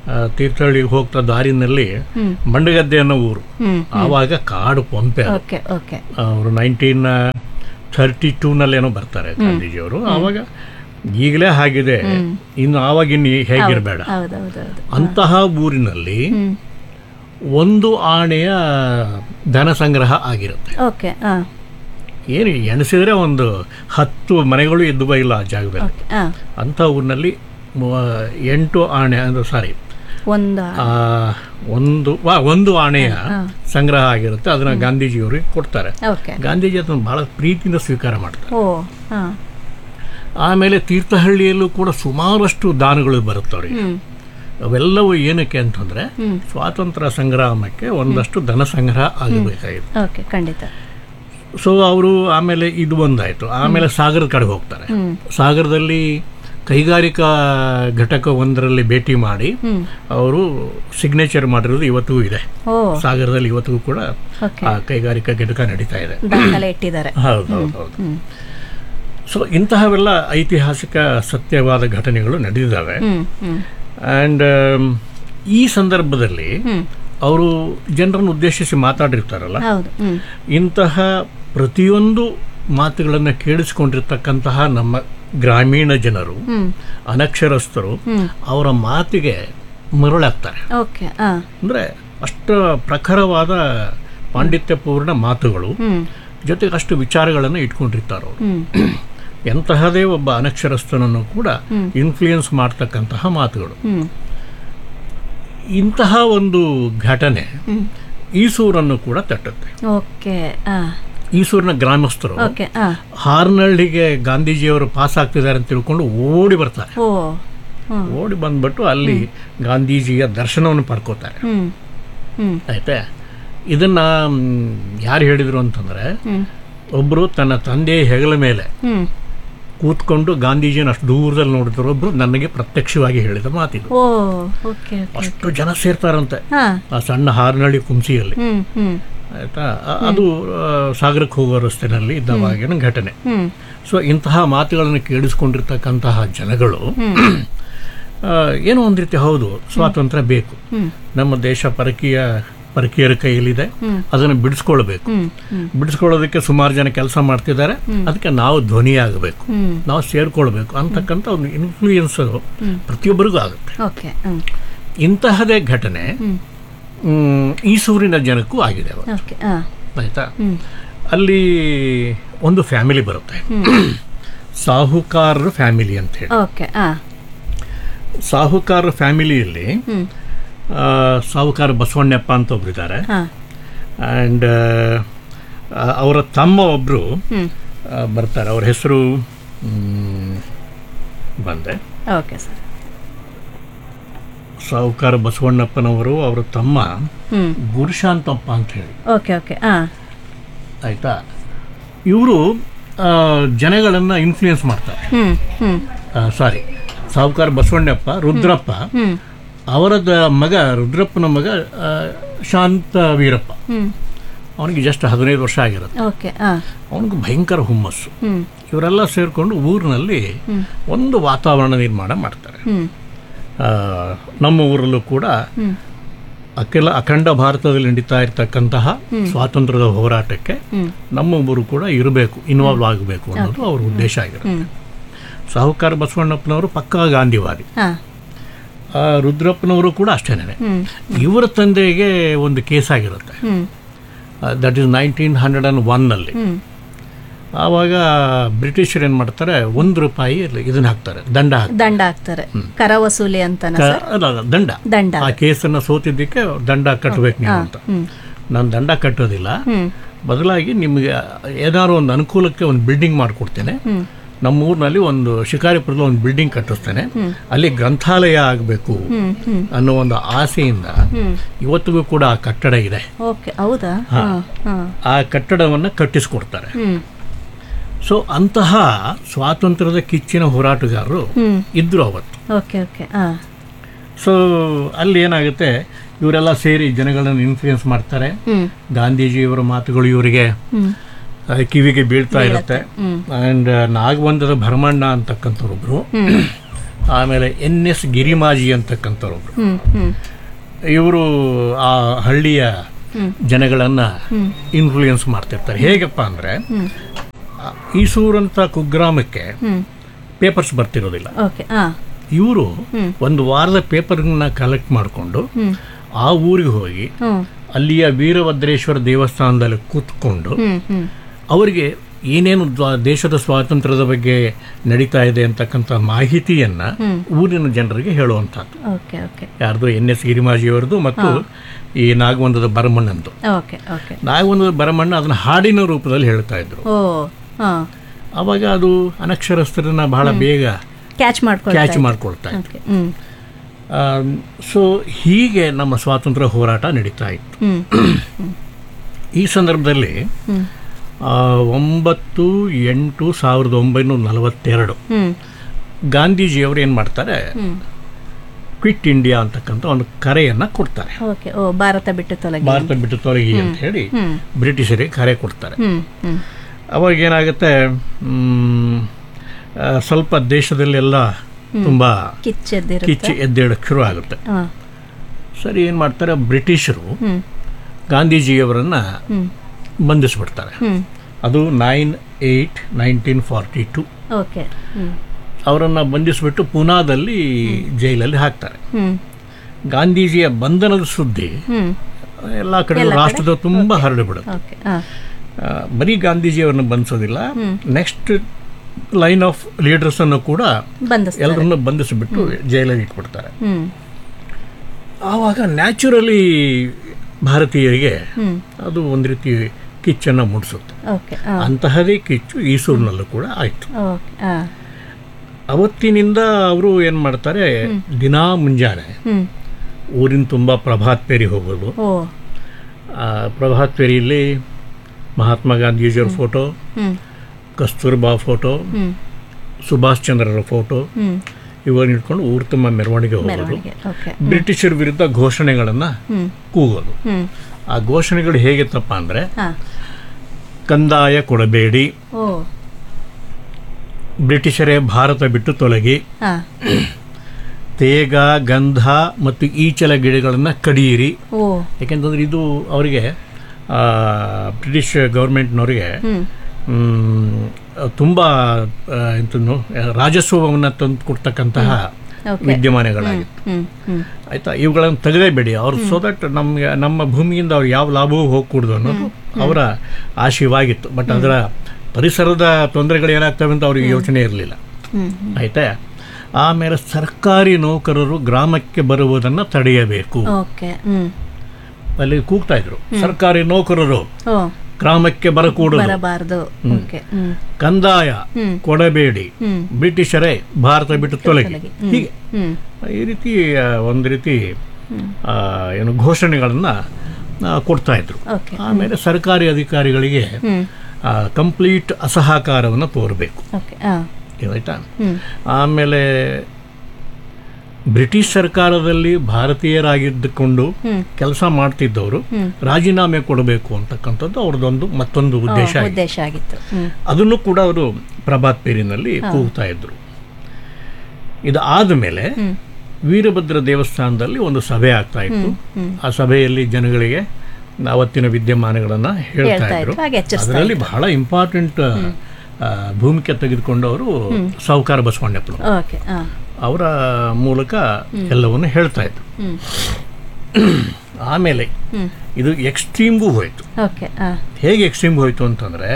Speaker 6: ಆ, ತೀರ್ಥಹಳ್ಳಿಗೆ ಹೋಗ್ತಾ ದಾರಿನಲ್ಲಿ ಮಂಡಗದ್ದೆ ಅನ್ನೋ ಊರು ಆವಾಗ ಕಾಡು ಪಂಪೆ ಅದು.
Speaker 2: ಓಕೆ ಓಕೆ
Speaker 6: ಅವರು ನೈನ್ಟೀನ್ ಥರ್ಟಿ ಟೂನಲ್ಲೇನೋ ಬರ್ತಾರೆ ಗಾಂಧೀಜಿಯವರು ಆವಾಗ ಈಗಲೇ ಹಾಗಿದೆ ಇನ್ನು ಆವಾಗಿನ ಹೇಗಿರಬೇಡ
Speaker 2: ಹೌದೌದೌದು
Speaker 6: ಅಂತಹ ಊರಿನಲ್ಲಿ ಒಂದು ಆಣೆಯ ಧನ ಸಂಗ್ರಹ ಆಗಿರುತ್ತೆ
Speaker 2: ಓಕೆ ಹಾಂ
Speaker 6: ಏನು ಎಣಿಸಿದ್ರೆ ಒಂದು ಹತ್ತು ಮನೆಗಳು ಇದ್ದು ಇಲ್ಲ ಆ ಜಾಗದಲ್ಲಿ
Speaker 2: ಓಕೆ ಹಾಂ
Speaker 6: ಅಂಥ ಊರಿನಲ್ಲಿ ಮೂ- ಎಂಟು ಆಣೆ ಅಂದ್ರೆ ಸಾರಿ
Speaker 2: ಒಂದು
Speaker 6: ಆ, ಒಂದು ವಾ ಒಂದು ಆಣೆಯ ಸಂಗ್ರಹ ಆಗಿರುತ್ತೆ ಅದನ್ನ ಗಾಂಧೀಜಿಯವರಿಗೆ ಕೊಡ್ತಾರೆ
Speaker 2: ಓಕೆ
Speaker 6: ಗಾಂಧೀಜಿ ಅದನ್ನು ಬಹಳ ಪ್ರೀತಿಯಿಂದ ಸ್ವೀಕಾರ ಮಾಡ್ತಾರೆ
Speaker 2: ಓ ಹಾಂ
Speaker 6: ಆಮೇಲೆ ತೀರ್ಥಹಳ್ಳಿಯಲ್ಲೂ ಕೂಡ ಸುಮಾರಷ್ಟು ದಾನಗಳು ಬರುತ್ತವ್ರಿ ಅವೆಲ್ಲವೂ ಏನಕ್ಕೆ ಅಂತಂದ್ರೆ ಸ್ವಾತಂತ್ರ್ಯ ಸಂಗ್ರಾಮಕ್ಕೆ ಒಂದಷ್ಟು ಧನ ಸಂಗ್ರಹ ಆಗಬೇಕಾಗಿತ್ತು
Speaker 2: ಓಕೆ ಖಂಡಿತ
Speaker 6: ಸೊ ಅವರು ಆಮೇಲೆ ಇದು ಒಂದಾಯಿತು ಆಮೇಲೆ ಸಾಗರದ ಕಡೆ ಹೋಗ್ತಾರೆ ಸಾಗರದಲ್ಲಿ ಕೈಗಾರಿಕಾ ಘಟಕ ಒಂದರಲ್ಲಿ ಭೇಟಿ ಮಾಡಿ ಅವರು ಸಿಗ್ನೇಚರ್ ಮಾಡಿರೋದು ಇವತ್ತಿಗೂ ಇದೆ
Speaker 2: ಓ
Speaker 6: ಸಾಗರದಲ್ಲಿ ಇವತ್ತಿಗೂ ಕೂಡ
Speaker 2: ಓಕೆ
Speaker 6: ಆ ಕೈಗಾರಿಕಾ ಘಟಕ ನಡೀತಾ ಇದೆ
Speaker 2: ದಾಖಲೆ ಇಟ್ಟಿದ್ದಾರೆ
Speaker 6: ಹೌದು ಹೌದು ಹೌದು ಸೊ ಇಂತಹವೆಲ್ಲ ಐತಿಹಾಸಿಕ ಸತ್ಯವಾದ ಘಟನೆಗಳು ನಡೆದಿದ್ದಾವೆ
Speaker 2: ಹ್ಮ್ ಹ್ಮ್
Speaker 6: ಆ್ಯಂಡ್ ಈ ಸಂದರ್ಭದಲ್ಲಿ ಅವರು ಜನರನ್ನು ಉದ್ದೇಶಿಸಿ ಮಾತಾಡಿರ್ತಾರಲ್ಲ
Speaker 2: ಹೌದು ಹ್ಮ್
Speaker 6: ಇಂತಹ ಪ್ರತಿಯೊಂದು ಮಾತುಗಳನ್ನು ಕೇಳಿಸಿಕೊಂಡಿರ್ತಕ್ಕಂತಹ ನಮ್ಮ ಗ್ರಾಮೀಣ ಜನರು ಅನಕ್ಷರಸ್ಥರು ಅವರ ಮಾತಿಗೆ ಮರುಳಾಗ್ತಾರೆ
Speaker 2: ಓಕೆ ಹಾಂ
Speaker 6: ಅಂದರೆ ಅಷ್ಟು ಪ್ರಖರವಾದ ಪಾಂಡಿತ್ಯಪೂರ್ಣ ಮಾತುಗಳು ಜೊತೆಗೆ ಅಷ್ಟು ವಿಚಾರಗಳನ್ನು ಇಟ್ಕೊಂಡಿರ್ತಾರೆ ಅವರು ಎಂತಹದೇ ಒಬ್ಬ ಅನಕ್ಷರಸ್ಥನನ್ನು ಕೂಡ ಇನ್ಫ್ಲೂಯೆನ್ಸ್ ಮಾಡ್ತಕ್ಕಂತಹ ಮಾತುಗಳು ಇಂತಹ ಒಂದು ಘಟನೆ ಈಸೂರನ್ನು ಕೂಡ ತಟ್ಟುತ್ತೆ
Speaker 2: ಓಕೆ ಹಾಂ
Speaker 6: ಈಸೂರಿನ ಗ್ರಾಮಸ್ಥರು
Speaker 2: ಓಕೆ ಹಾಂ
Speaker 6: ಹಾರ್ನಹಳ್ಳಿಗೆ ಗಾಂಧೀಜಿಯವರು ಪಾಸ್ ಆಗ್ತಿದ್ದಾರೆ ಅಂತ ತಿಳ್ಕೊಂಡು ಓಡಿ ಬರ್ತಾರೆ
Speaker 2: ಓ ಹ್ಮ್
Speaker 6: ಓಡಿ ಬಂದ್ಬಿಟ್ಟು ಅಲ್ಲಿ ಗಾಂಧೀಜಿಯ ದರ್ಶನವನ್ನು ಪಡ್ಕೋತಾರೆ
Speaker 2: ಹ್ಮ್ ಹ್ಮ್
Speaker 6: ಆಯ್ತಾ ಇದನ್ನ ಮ್, ಯಾರು ಹೇಳಿದ್ರು ಅಂತಂದ್ರೆ ಒಬ್ರು ತನ್ನ ತಂದೆಯ ಹೆಗಲ ಮೇಲೆ
Speaker 2: ಹ್ಮ್
Speaker 6: ಕೂತ್ಕೊಂಡು ಗಾಂಧೀಜಿಯನ್ನು ಅಷ್ಟು ದೂರದಲ್ಲಿ ನೋಡಿದ್ರು ಒಬ್ರು ನನಗೆ ಪ್ರತ್ಯಕ್ಷವಾಗಿ ಹೇಳಿದ ಮಾತಿದು
Speaker 2: ಓ ಓಕೆ ಓಕೆ
Speaker 6: ಅಷ್ಟು ಜನ ಸೇರ್ತಾರಂತೆ
Speaker 2: ಹಾಂ
Speaker 6: ಆ ಸಣ್ಣ ಹಾರ್ನಹಳ್ಳಿ ಕುಂಸಿಯಲ್ಲಿ
Speaker 2: ಹ್ಮ್ ಹ್ಮ್
Speaker 6: ಆಯ್ತಾ ಅ- ಅದು ಆ, ಸಾಗರಕ್ಕೆ ಹೋಗೋ ರಸ್ತೆನಲ್ಲಿ ಇದ್ದವಾಗಿನ ಘಟನೆ
Speaker 2: ಹ್ಮ್
Speaker 6: ಸೊ ಇಂತಹ ಮಾತುಗಳನ್ನು ಕೇಳಿಸ್ಕೊಂಡಿರ್ತಕ್ಕಂತಹ ಜನಗಳು ಆ, ಏನೋ ಒಂದು ರೀತಿ ಹೌದು ಸ್ವಾತಂತ್ರ್ಯ ಬೇಕು ನಮ್ಮ ದೇಶ ಪರಕೀಯ ಪರಕೀಯರ ಕೈಯಲ್ಲಿದೆ ಅದನ್ನು ಬಿಡಿಸ್ಕೊಳ್ಬೇಕು ಬಿಡಿಸ್ಕೊಳ್ಳೋದಕ್ಕೆ ಸುಮಾರು ಜನ ಕೆಲಸ ಮಾಡ್ತಿದ್ದಾರೆ ಅದಕ್ಕೆ ನಾವು ಧ್ವನಿಯಾಗಬೇಕು ನಾವು ಸೇರ್ಕೊಳ್ಬೇಕು ಅಂತಕ್ಕಂಥ ಒಂದು ಇನ್ಫ್ಲೂಯೆನ್ಸ್ ಪ್ರತಿಯೊಬ್ಬರಿಗೂ ಆಗುತ್ತೆ
Speaker 2: ಓಕೆ ಹ್ಮ್
Speaker 6: ಇಂತಹದೇ ಘಟನೆ ಮ್, ಈ ಸೂರಿನ ಜನಕ್ಕೂ ಆಗಿದೆ ಅವಾಗ.
Speaker 2: ಓಕೆ ಹಾಂ
Speaker 6: ಆಯ್ತಾ ಅಲ್ಲಿ ಒಂದು ಫ್ಯಾಮಿಲಿ ಬರುತ್ತೆ ಸಾಹುಕಾರರ ಫ್ಯಾಮಿಲಿ ಅಂತ ಹೇಳಿ
Speaker 2: ಓಕೆ ಹಾಂ
Speaker 6: ಸಾಹುಕಾರ ಫ್ಯಾಮಿಲಿಯಲ್ಲಿ ಆ, ಸಾಹುಕಾರ ಬಸವಣ್ಣಪ್ಪ ಅಂತ ಒಬ್ರಿದ್ದಾರೆ
Speaker 2: ಹಾಂ
Speaker 6: ಆ್ಯಂಡ್ ಅವರ ತಮ್ಮ ಒಬ್ಬರು ಬರ್ತಾರೆ ಅವ್ರ ಹೆಸರು ಮ್, ಬಂದೆ
Speaker 2: ಓಕೆ ಸರ್
Speaker 6: ಸಾಹುಕಾರ ಬಸವಣ್ಣಪ್ಪನವರು ಅವರ ತಮ್ಮ
Speaker 2: ಹ್ಮ್
Speaker 6: ಗುರುಶಾಂತಪ್ಪ ಅಂತ ಹೇಳಿ
Speaker 2: ಓಕೆ ಓಕೆ ಹಾಂ
Speaker 6: ಆಯ್ತಾ ಇವರು ಜನಗಳನ್ನು ಇನ್ಫ್ಲೂಯೆನ್ಸ್ ಮಾಡ್ತಾರೆ
Speaker 2: ಹ್ಮ್ ಹ್ಮ್
Speaker 6: ಸಾರಿ ಸಾಹುಕಾರ ಬಸವಣ್ಣಪ್ಪ ರುದ್ರಪ್ಪ
Speaker 2: ಹ್ಮ್
Speaker 6: ಅವರದ ಮಗ ರುದ್ರಪ್ಪನ ಮಗ ಆ, ಶಾಂತ ವೀರಪ್ಪ
Speaker 2: ಹ್ಮ್
Speaker 6: ಅವನಿಗೆ ಜಸ್ಟ್ ಹದಿನೈದು ವರ್ಷ ಆಗಿರುತ್ತೆ
Speaker 2: ಓಕೆ ಹಾಂ
Speaker 6: ಅವನಿಗೆ ಭಯಂಕರ ಹುಮ್ಮಸ್ಸು
Speaker 2: ಹ್ಮ್
Speaker 6: ಇವರೆಲ್ಲ ಸೇರಿಕೊಂಡು ಊರಿನಲ್ಲಿ ಒಂದು ವಾತಾವರಣ ನಿರ್ಮಾಣ ಮಾಡ್ತಾರೆ
Speaker 2: ಹ್ಮ್
Speaker 6: ಆ, ನಮ್ಮ ಊರಲ್ಲೂ ಕೂಡ ಅಖಿಲ ಅಖಂಡ ಭಾರತದಲ್ಲಿ ನಡೀತಾ ಇರ್ತಕ್ಕಂತಹ ಸ್ವಾತಂತ್ರ್ಯದ ಹೋರಾಟಕ್ಕೆ ನಮ್ಮ ಊರು ಕೂಡ ಇರಬೇಕು ಇನ್ವಾಲ್ವ್ ಆಗಬೇಕು ಅನ್ನೋದು ಅವ್ರ ಉದ್ದೇಶ ಆಗಿರುತ್ತೆ ಸಾಹುಕಾರ ಬಸವಣ್ಣಪ್ಪನವರು ಪಕ್ಕಾ ಗಾಂಧಿವಾದಿ
Speaker 2: ಹಾಂ
Speaker 6: ಆ, ರುದ್ರಪ್ಪನವರು ಕೂಡ ಅಷ್ಟೇನೆ ಇವರ ತಂದೆಗೆ ಒಂದು ಕೇಸ್ ಆಗಿರುತ್ತೆ
Speaker 2: hmm
Speaker 6: that is nineteen hundred and ಒನ್ನಲ್ಲಿ
Speaker 2: ಹ್ಮ್
Speaker 6: ಆವಾಗ ಬ್ರಿಟಿಷರು ಏನು ಮಾಡ್ತಾರೆ ಒಂದು ರೂಪಾಯಿ ಇದನ್ನ ಹಾಕ್ತಾರೆ ದಂಡ ಹಾಕ್ತಾರೆ
Speaker 2: ದಂಡ ಹಾಕ್ತಾರೆ ಕರ ವಸೂಲಿ ಅಂತನ
Speaker 6: ಕ-
Speaker 2: ಸರ್
Speaker 6: ಅಲ್ಲ, ಅಲ್ಲ, ದಂಡ
Speaker 2: ದಂಡ
Speaker 6: ಆ ಕೇಸನ್ನು ಸೋತಿದ್ದಕ್ಕೆ ದಂಡ ಕಟ್ಟಬೇಕು ನೀವು ಅಂತ ನಾನು ದಂಡ ಕಟ್ಟೋದಿಲ್ಲ ಬದಲಾಗಿ ನಿಮಗೆ ಏನಾದ್ರು ಒಂದು ಅನುಕೂಲಕ್ಕೆ ಒಂದು ಬಿಲ್ಡಿಂಗ್ ಮಾಡಿಕೊಡ್ತೇನೆ ನಮ್ಮ ಊರಿನಲ್ಲಿ ಒಂದು ಶಿಕಾರಿಪುರದ ಒಂದು ಬಿಲ್ಡಿಂಗ್ ಕಟ್ಟಿಸ್ತೇನೆ ಅಲ್ಲಿ ಗ್ರಂಥಾಲಯ ಆಗಬೇಕು ಅನ್ನೋ ಒಂದು ಆಸೆಯಿಂದ ಇವತ್ತಿಗೂ ಕೂಡ ಆ ಕಟ್ಟಡ ಇದೆ
Speaker 2: ಓಕೆ ಹೌದಾ ಹಾಂ ಹಾಂ
Speaker 6: ಆ ಕಟ್ಟಡವನ್ನು ಕಟ್ಟಿಸ್ಕೊಡ್ತಾರೆ
Speaker 2: ಹ್ಮ್
Speaker 6: ಸೊ ಅಂತಹ ಸ್ವಾತಂತ್ರ್ಯದ ಕಿಚ್ಚಿನ ಹೋರಾಟಗಾರರು ಇದ್ರು ಅವತ್ತು
Speaker 2: ಓಕೆ ಓಕೆ ಹಾಂ
Speaker 6: ಸೊ ಅಲ್ಲಿ ಏನಾಗುತ್ತೆ ಇವರೆಲ್ಲ ಸೇರಿ ಜನಗಳನ್ನು ಇನ್ಫ್ಲೂಯೆನ್ಸ್ ಮಾಡ್ತಾರೆ
Speaker 2: ಹ್ಮ್
Speaker 6: ಗಾಂಧೀಜಿಯವರ ಮಾತುಗಳು ಇವರಿಗೆ ಆ, ಕಿವಿಗೆ ಬೀಳ್ತಾ ಇರುತ್ತೆ ಆ್ಯಂಡ್ ನಾಗವಂದದ ಭರಮಣ್ಣ ಅಂತಕ್ಕಂಥವ್ರೊಬ್ರು ಆಮೇಲೆ ಎನ್ ಎಸ್ ಗಿರಿಮಾಜಿ ಅಂತಕ್ಕಂಥವ್ರೊಬ್ರು
Speaker 2: ಹ್ಮ್ ಹ್ಮ್
Speaker 6: ಇವರು ಆ ಹಳ್ಳಿಯ ಜನಗಳನ್ನ ಇನ್ಫ್ಲೂಯೆನ್ಸ್ ಮಾಡ್ತಿರ್ತಾರೆ ಹೇಗಪ್ಪ ಅಂದ್ರೆ ಆ, ಈಸೂರು ಅಂತ ಕುಗ್ರಾಮಕ್ಕೆ ಪೇಪರ್ಸ್ ಬರ್ತಿರೋದಿಲ್ಲ
Speaker 2: ಓಕೆ ಹಾ
Speaker 6: ಇವರು ಒಂದು ವಾರದ ಪೇಪರ್ನ ಕಲೆಕ್ಟ್ ಮಾಡಿಕೊಂಡು ಆ ಊರಿಗೆ ಹೋಗಿ
Speaker 2: ಹ್ಮ್
Speaker 6: ಅಲ್ಲಿಯ ವೀರಭದ್ರೇಶ್ವರ ದೇವಸ್ಥಾನದಲ್ಲಿ ಕೂತ್ಕೊಂಡು
Speaker 2: ಹ್ಮ್ ಹ್ಮ್
Speaker 6: ಅವರಿಗೆ ಏನೇನು ದ್ವ- ದೇಶದ ಸ್ವಾತಂತ್ರ್ಯದ ಬಗ್ಗೆ ನಡೀತಾ ಇದೆ ಅಂತಕ್ಕಂಥ ಮಾಹಿತಿಯನ್ನ ಊರಿನ ಜನರಿಗೆ ಹೇಳುವಂಥದ್ದು
Speaker 2: ಓಕೆ ಓಕೆ
Speaker 6: ಯಾರ್ದು ಎನ್ ಎಸ್ ಗಿರಿಮಾಜಿಯವರದು ಮತ್ತು ಈ ನಾಗವಂದದ ಬರಮಣ್ಣಂದು
Speaker 2: ಓಕೆ ಓಕೆ
Speaker 6: ನಾಗವಂದದ ಬರಮಣ್ಣ ಅದನ್ನ ಹಾಡಿನ ರೂಪದಲ್ಲಿ ಹೇಳ್ತಾ ಇದ್ರು
Speaker 2: ಓ ಹಾ
Speaker 6: ಅವಾಗ ಅದು ಅನಕ್ಷರಸ್ಥರನ್ನ ಬಹಳ ಬೇಗ
Speaker 2: ಕ್ಯಾಚ್ ಮಾಡ್ಕೊಳ್ಳಿ
Speaker 6: ಕ್ಯಾಚ್ ಮಾಡ್ಕೊಳ್ತಾ ಇತ್ತು
Speaker 2: ಓಕೆ ಹ್ಮ್
Speaker 6: ಸೊ ಹೀಗೆ ನಮ್ಮ ಸ್ವಾತಂತ್ರ್ಯ ಹೋರಾಟ ನಡೀತಾ ಇತ್ತು
Speaker 2: ಹ್ಮ್
Speaker 6: ಈ ಸಂದರ್ಭದಲ್ಲಿ ಆ, ಒಂಬತ್ತು ಎಂಟು ಸಾವಿರದ ಒಂಬೈನೂರ ನಲವತ್ತೆರಡು
Speaker 2: ಹ್ಮ್
Speaker 6: ಗಾಂಧೀಜಿಯವರು ಏನು ಮಾಡ್ತಾರೆ ಕ್ವಿಟ್ ಇಂಡಿಯಾ ಅಂತಕ್ಕಂಥ ಒಂದು ಕರೆಯನ್ನು ಕೊಡ್ತಾರೆ
Speaker 2: ಓಕೆ ಓ ಭಾರತ ಬಿಟ್ಟು ತೊಲಗಿ
Speaker 6: ಭಾರತ ಬಿಟ್ಟು ತೊಲಗಿ ಅಂತ ಹೇಳಿ ಬ್ರಿಟಿಷರಿಗೆ ಕರೆ ಕೊಡ್ತಾರೆ
Speaker 2: ಹ್ಮ್ ಹ್ಮ್
Speaker 6: ಅವಾಗ ಏನಾಗುತ್ತೆ ಮ್, ಆ, ಸ್ವಲ್ಪ ದೇಶದಲ್ಲೆಲ್ಲ ತುಂಬ
Speaker 2: ಕಿಚ್ಚೆದ್ದಿರುತ್ತೆ
Speaker 6: ಕಿಚ್ಚು ಎದ್ದೇಳಕ್ಕೆ ಶುರು ಆಗುತ್ತೆ
Speaker 2: ಹಾ
Speaker 6: ಸರಿ ಏನು ಮಾಡ್ತಾರೆ ಬ್ರಿಟಿಷರು
Speaker 2: ಹ್ಮ್
Speaker 6: ಗಾಂಧೀಜಿಯವರನ್ನು
Speaker 2: ಹ್ಮ್
Speaker 6: ಬಂಧಿಸ್ಬಿಡ್ತಾರೆ
Speaker 2: ಹ್ಮ್
Speaker 6: ಅದು nine eight nineteen forty two
Speaker 2: okay hmm
Speaker 6: ಅವರನ್ನು ಬಂಧಿಸಿಬಿಟ್ಟು ಪುನಾದಲ್ಲಿ ಜೈಲಲ್ಲಿ ಹಾಕ್ತಾರೆ
Speaker 2: ಹ್ಮ್
Speaker 6: ಗಾಂಧೀಜಿಯ ಬಂಧನದ ಸುದ್ದಿ
Speaker 2: ಹ್ಮ್
Speaker 6: ಎಲ್ಲ ಕಡೆ ರಾಷ್ಟ್ರದ ತುಂಬ ಹರಡಿಬಿಡುತ್ತೆ
Speaker 2: ಓಕೆ ಹಾ
Speaker 6: ಆ, ಬರೀ ಗಾಂಧೀಜಿಯವರನ್ನ ಬಂಧಿಸೋದಿಲ್ಲ ನೆಕ್ಸ್ಟ್ ಲೈನ್ ಆಫ್ ಲೀಡರ್ಸ್ ಅನ್ನು ಕೂಡ
Speaker 2: ಬಂಧಿಸ್ತಾರೆ
Speaker 6: ಎಲ್ಲರನ್ನು ಬಂಧಿಸಿಬಿಟ್ಟು ಜೈಲಲ್ಲಿ ಇಟ್ಬಿಡ್ತಾರೆ
Speaker 2: ಹ್ಮ್
Speaker 6: ಆವಾಗ ನ್ಯಾಚುರಲಿ ಭಾರತೀಯರಿಗೆ
Speaker 2: ಹ್ಮ್
Speaker 6: ಅದು ಒಂದು ರೀತಿ ಕಿಚ್ಚನ್ನು ಮೂಡಿಸುತ್ತೆ
Speaker 2: ಓಕೆ ಹಾ
Speaker 6: ಅಂತಹದೇ ಕಿಚ್ಚು ಈಸೂರಿನಲ್ಲೂ ಕೂಡ ಆಯಿತು
Speaker 2: ಓಕೆ ಹಾ
Speaker 6: ಅವತ್ತಿನಿಂದ ಅವರು ಏನು ಮಾಡ್ತಾರೆ ದಿನಾ ಮುಂಜಾನೆ
Speaker 2: ಹ್ಮ್
Speaker 6: ಊರಿನ ತುಂಬ ಪ್ರಭಾತ್ ಪೇರಿ ಹೋಗೋದು
Speaker 2: ಓ
Speaker 6: ಆ ಪ್ರಭಾತ್ ಪೇರಿಯಲ್ಲಿ ಮಹಾತ್ಮ ಗಾಂಧೀಜಿಯವ್ರ ಫೋಟೋ
Speaker 2: ಹ್ಮ್
Speaker 6: ಕಸ್ತೂರ್ಬಾ ಫೋಟೋ
Speaker 2: ಹ್ಮ್
Speaker 6: ಸುಭಾಷ್ ಚಂದ್ರರ ಫೋಟೋ
Speaker 2: ಹ್ಮ್
Speaker 6: ಇವನ್ನ ಇಟ್ಕೊಂಡು ಊರು ತುಂಬ ಮೆರವಣಿಗೆ ಹೋಗೋದು
Speaker 2: ಮೆರವಣಿಗೆ ಓಕೆ
Speaker 6: ಬ್ರಿಟಿಷರ ವಿರುದ್ಧ ಘೋಷಣೆಗಳನ್ನು
Speaker 2: ಹ್ಮ್
Speaker 6: ಕೂಗೋದು
Speaker 2: ಹ್ಮ್
Speaker 6: ಆ ಘೋಷಣೆಗಳು ಹೇಗಿತ್ತಪ್ಪ ಅಂದರೆ
Speaker 2: ಹಾ
Speaker 6: ಕಂದಾಯ ಕೊಡಬೇಡಿ
Speaker 2: ಓ
Speaker 6: ಬ್ರಿಟಿಷರೇ ಭಾರತ ಬಿಟ್ಟು ತೊಲಗಿ
Speaker 2: ಹಾ
Speaker 6: ತೇಗ ಗಂಧ ಮತ್ತು ಈಚಲ ಗಿಡಗಳನ್ನು ಕಡಿಯಿರಿ
Speaker 2: ಓ
Speaker 6: ಯಾಕೆಂತಂದ್ರೆ ಇದು ಅವರಿಗೆ ಆ, ಬ್ರಿಟಿಷ್ ಗೌರ್ಮೆಂಟ್ನವರಿಗೆ ತುಂಬ ಎಂತನು ರಾಜಸ್ವವನ್ನು ತಂದು ಕೊಡ್ತಕ್ಕಂತಹ
Speaker 2: Okay.
Speaker 6: ವಿದ್ಯಮಾನಗಳಾಗಿತ್ತು
Speaker 2: ಹ್ಮ್ ಹ್ಮ್
Speaker 6: ಆಯ್ತಾ ಇವುಗಳನ್ನು ತೆಗೆದೇಬೇಡಿ ಅವ್ರು ಸೊ ದಟ್ ನಮಗೆ ನಮ್ಮ ಭೂಮಿಯಿಂದ ಅವ್ರು ಯಾವ ಲಾಭವೂ ಹೋಗ್ಕೂಡ್ದು ಅನ್ನೋದು ಅವರ ಆಶಯವಾಗಿತ್ತು ಬಟ್ ಅದರ ಪರಿಸರದ ತೊಂದರೆಗಳು ಏನಾಗ್ತವೆ ಅಂತ ಅವ್ರಿಗೆ ಯೋಚನೆ ಇರಲಿಲ್ಲ
Speaker 2: ಹ್ಮ್
Speaker 6: ಆಯ್ತಾ ಆಮೇಲೆ ಸರ್ಕಾರಿ ನೌಕರರು ಗ್ರಾಮಕ್ಕೆ ಬರುವುದನ್ನು ತಡೆಯಬೇಕು
Speaker 2: ಓಕೆ ಹ್ಮ್
Speaker 6: ಅಲ್ಲಿ ಕೂಗ್ತಾ ಇದ್ರು ಸರ್ಕಾರಿ ನೌಕರರು
Speaker 2: ಓ
Speaker 6: ಗ್ರಾಮಕ್ಕೆ ಬರಕೂಡದು
Speaker 2: ಬರಬಾರ್ದು ಓಕೆ ಹ್ಮ್
Speaker 6: ಕಂದಾಯ ಕೊಡಬೇಡಿ
Speaker 2: ಹ್ಮ್.
Speaker 6: ಬ್ರಿಟಿಷರೇ ಭಾರತ ಬಿಟ್ಟು ತೊಲಗಿ
Speaker 2: ತೊಲಗಿ.
Speaker 6: ಹೀಗೆ
Speaker 2: ಹ್ಮ್
Speaker 6: ಈ ರೀತಿ ಆ, ಒಂದು ರೀತಿ ಆ, ಏನು ಘೋಷಣೆಗಳನ್ನು ಕೊಡ್ತಾ ಇದ್ರು
Speaker 2: ಓಕೆ
Speaker 6: ಆಮೇಲೆ ಸರ್ಕಾರಿ ಅಧಿಕಾರಿಗಳಿಗೆ
Speaker 2: ಹ್ಮ್
Speaker 6: ಕಂಪ್ಲೀಟ್ ಅಸಹಕಾರವನ್ನು ತೋರಬೇಕು
Speaker 2: ಓಕೆ ಹಾ
Speaker 6: ಆಯ್ತಾ
Speaker 2: ಹ್ಮ್
Speaker 6: ಆಮೇಲೆ ಬ್ರಿಟಿಷ್ ಸರ್ಕಾರದಲ್ಲಿ ಭಾರತೀಯರಾಗಿದ್ದುಕೊಂಡು
Speaker 2: ಹ್ಮ್.
Speaker 6: ಕೆಲಸ ಮಾಡ್ತಿದ್ದವರು ರಾಜೀನಾಮೆ ಕೊಡಬೇಕು ಅಂತಕ್ಕಂಥದ್ದು ಅವ್ರದ್ದೊಂದು ಮತ್ತೊಂದು ಉದ್ದೇಶ
Speaker 2: ಓ,
Speaker 6: ಆಗಿದೆ.
Speaker 2: ಉದ್ದೇಶ ಆಗಿತ್ತು ಹ್ಮ್
Speaker 6: ಅದನ್ನು ಕೂಡ ಅವರು ಪ್ರಭಾತ್ ಪೇರಿನಲ್ಲಿ ಕೂಗ್ತಾ ಇದ್ರು ಇದು ಆದಮೇಲೆ ವೀರಭದ್ರ ದೇವಸ್ಥಾನದಲ್ಲಿ ಒಂದು ಸಭೆ ಆಗ್ತಾ ಇತ್ತು ಆ ಸಭೆಯಲ್ಲಿ ಜನಗಳಿಗೆ ಅವತ್ತಿನ ವಿದ್ಯಮಾನಗಳನ್ನು ಹೇಳ್ತಾ
Speaker 2: ಹೇಳ್ತಾ
Speaker 6: ಇದ್ರು
Speaker 2: ಇದ್ರು, ಹಾಗೆ ಎಚ್ಚರಿಸ್ತಾ
Speaker 6: ಅದರಲ್ಲಿ ಬಹಳ ಇಂಪಾರ್ಟೆಂಟ್ ಭೂಮಿಕೆ ತೆಗೆದುಕೊಂಡವರು ಸಾಹುಕಾರ ಬಸವಣ್ಣಪ್ಪರು
Speaker 2: ಓಕೆ ಹಾ
Speaker 6: ಅವರ ಮೂಲಕ ಎಲ್ಲವನ್ನು ಹೇಳ್ತಾ ಇದ್ರು
Speaker 2: ಹ್ಮ್
Speaker 6: ಆಮೇಲೆ
Speaker 2: ಹ್ಮ್.
Speaker 6: ಇದು ಎಕ್ಸ್ಟ್ರೀಮ್ಗೂ ಹೋಯಿತು
Speaker 2: ಓಕೆ ಹಾ
Speaker 6: ಹೇಗೆ ಎಕ್ಸ್ಟ್ರೀಮ್ ಹೋಯಿತು ಅಂತಂದ್ರೆ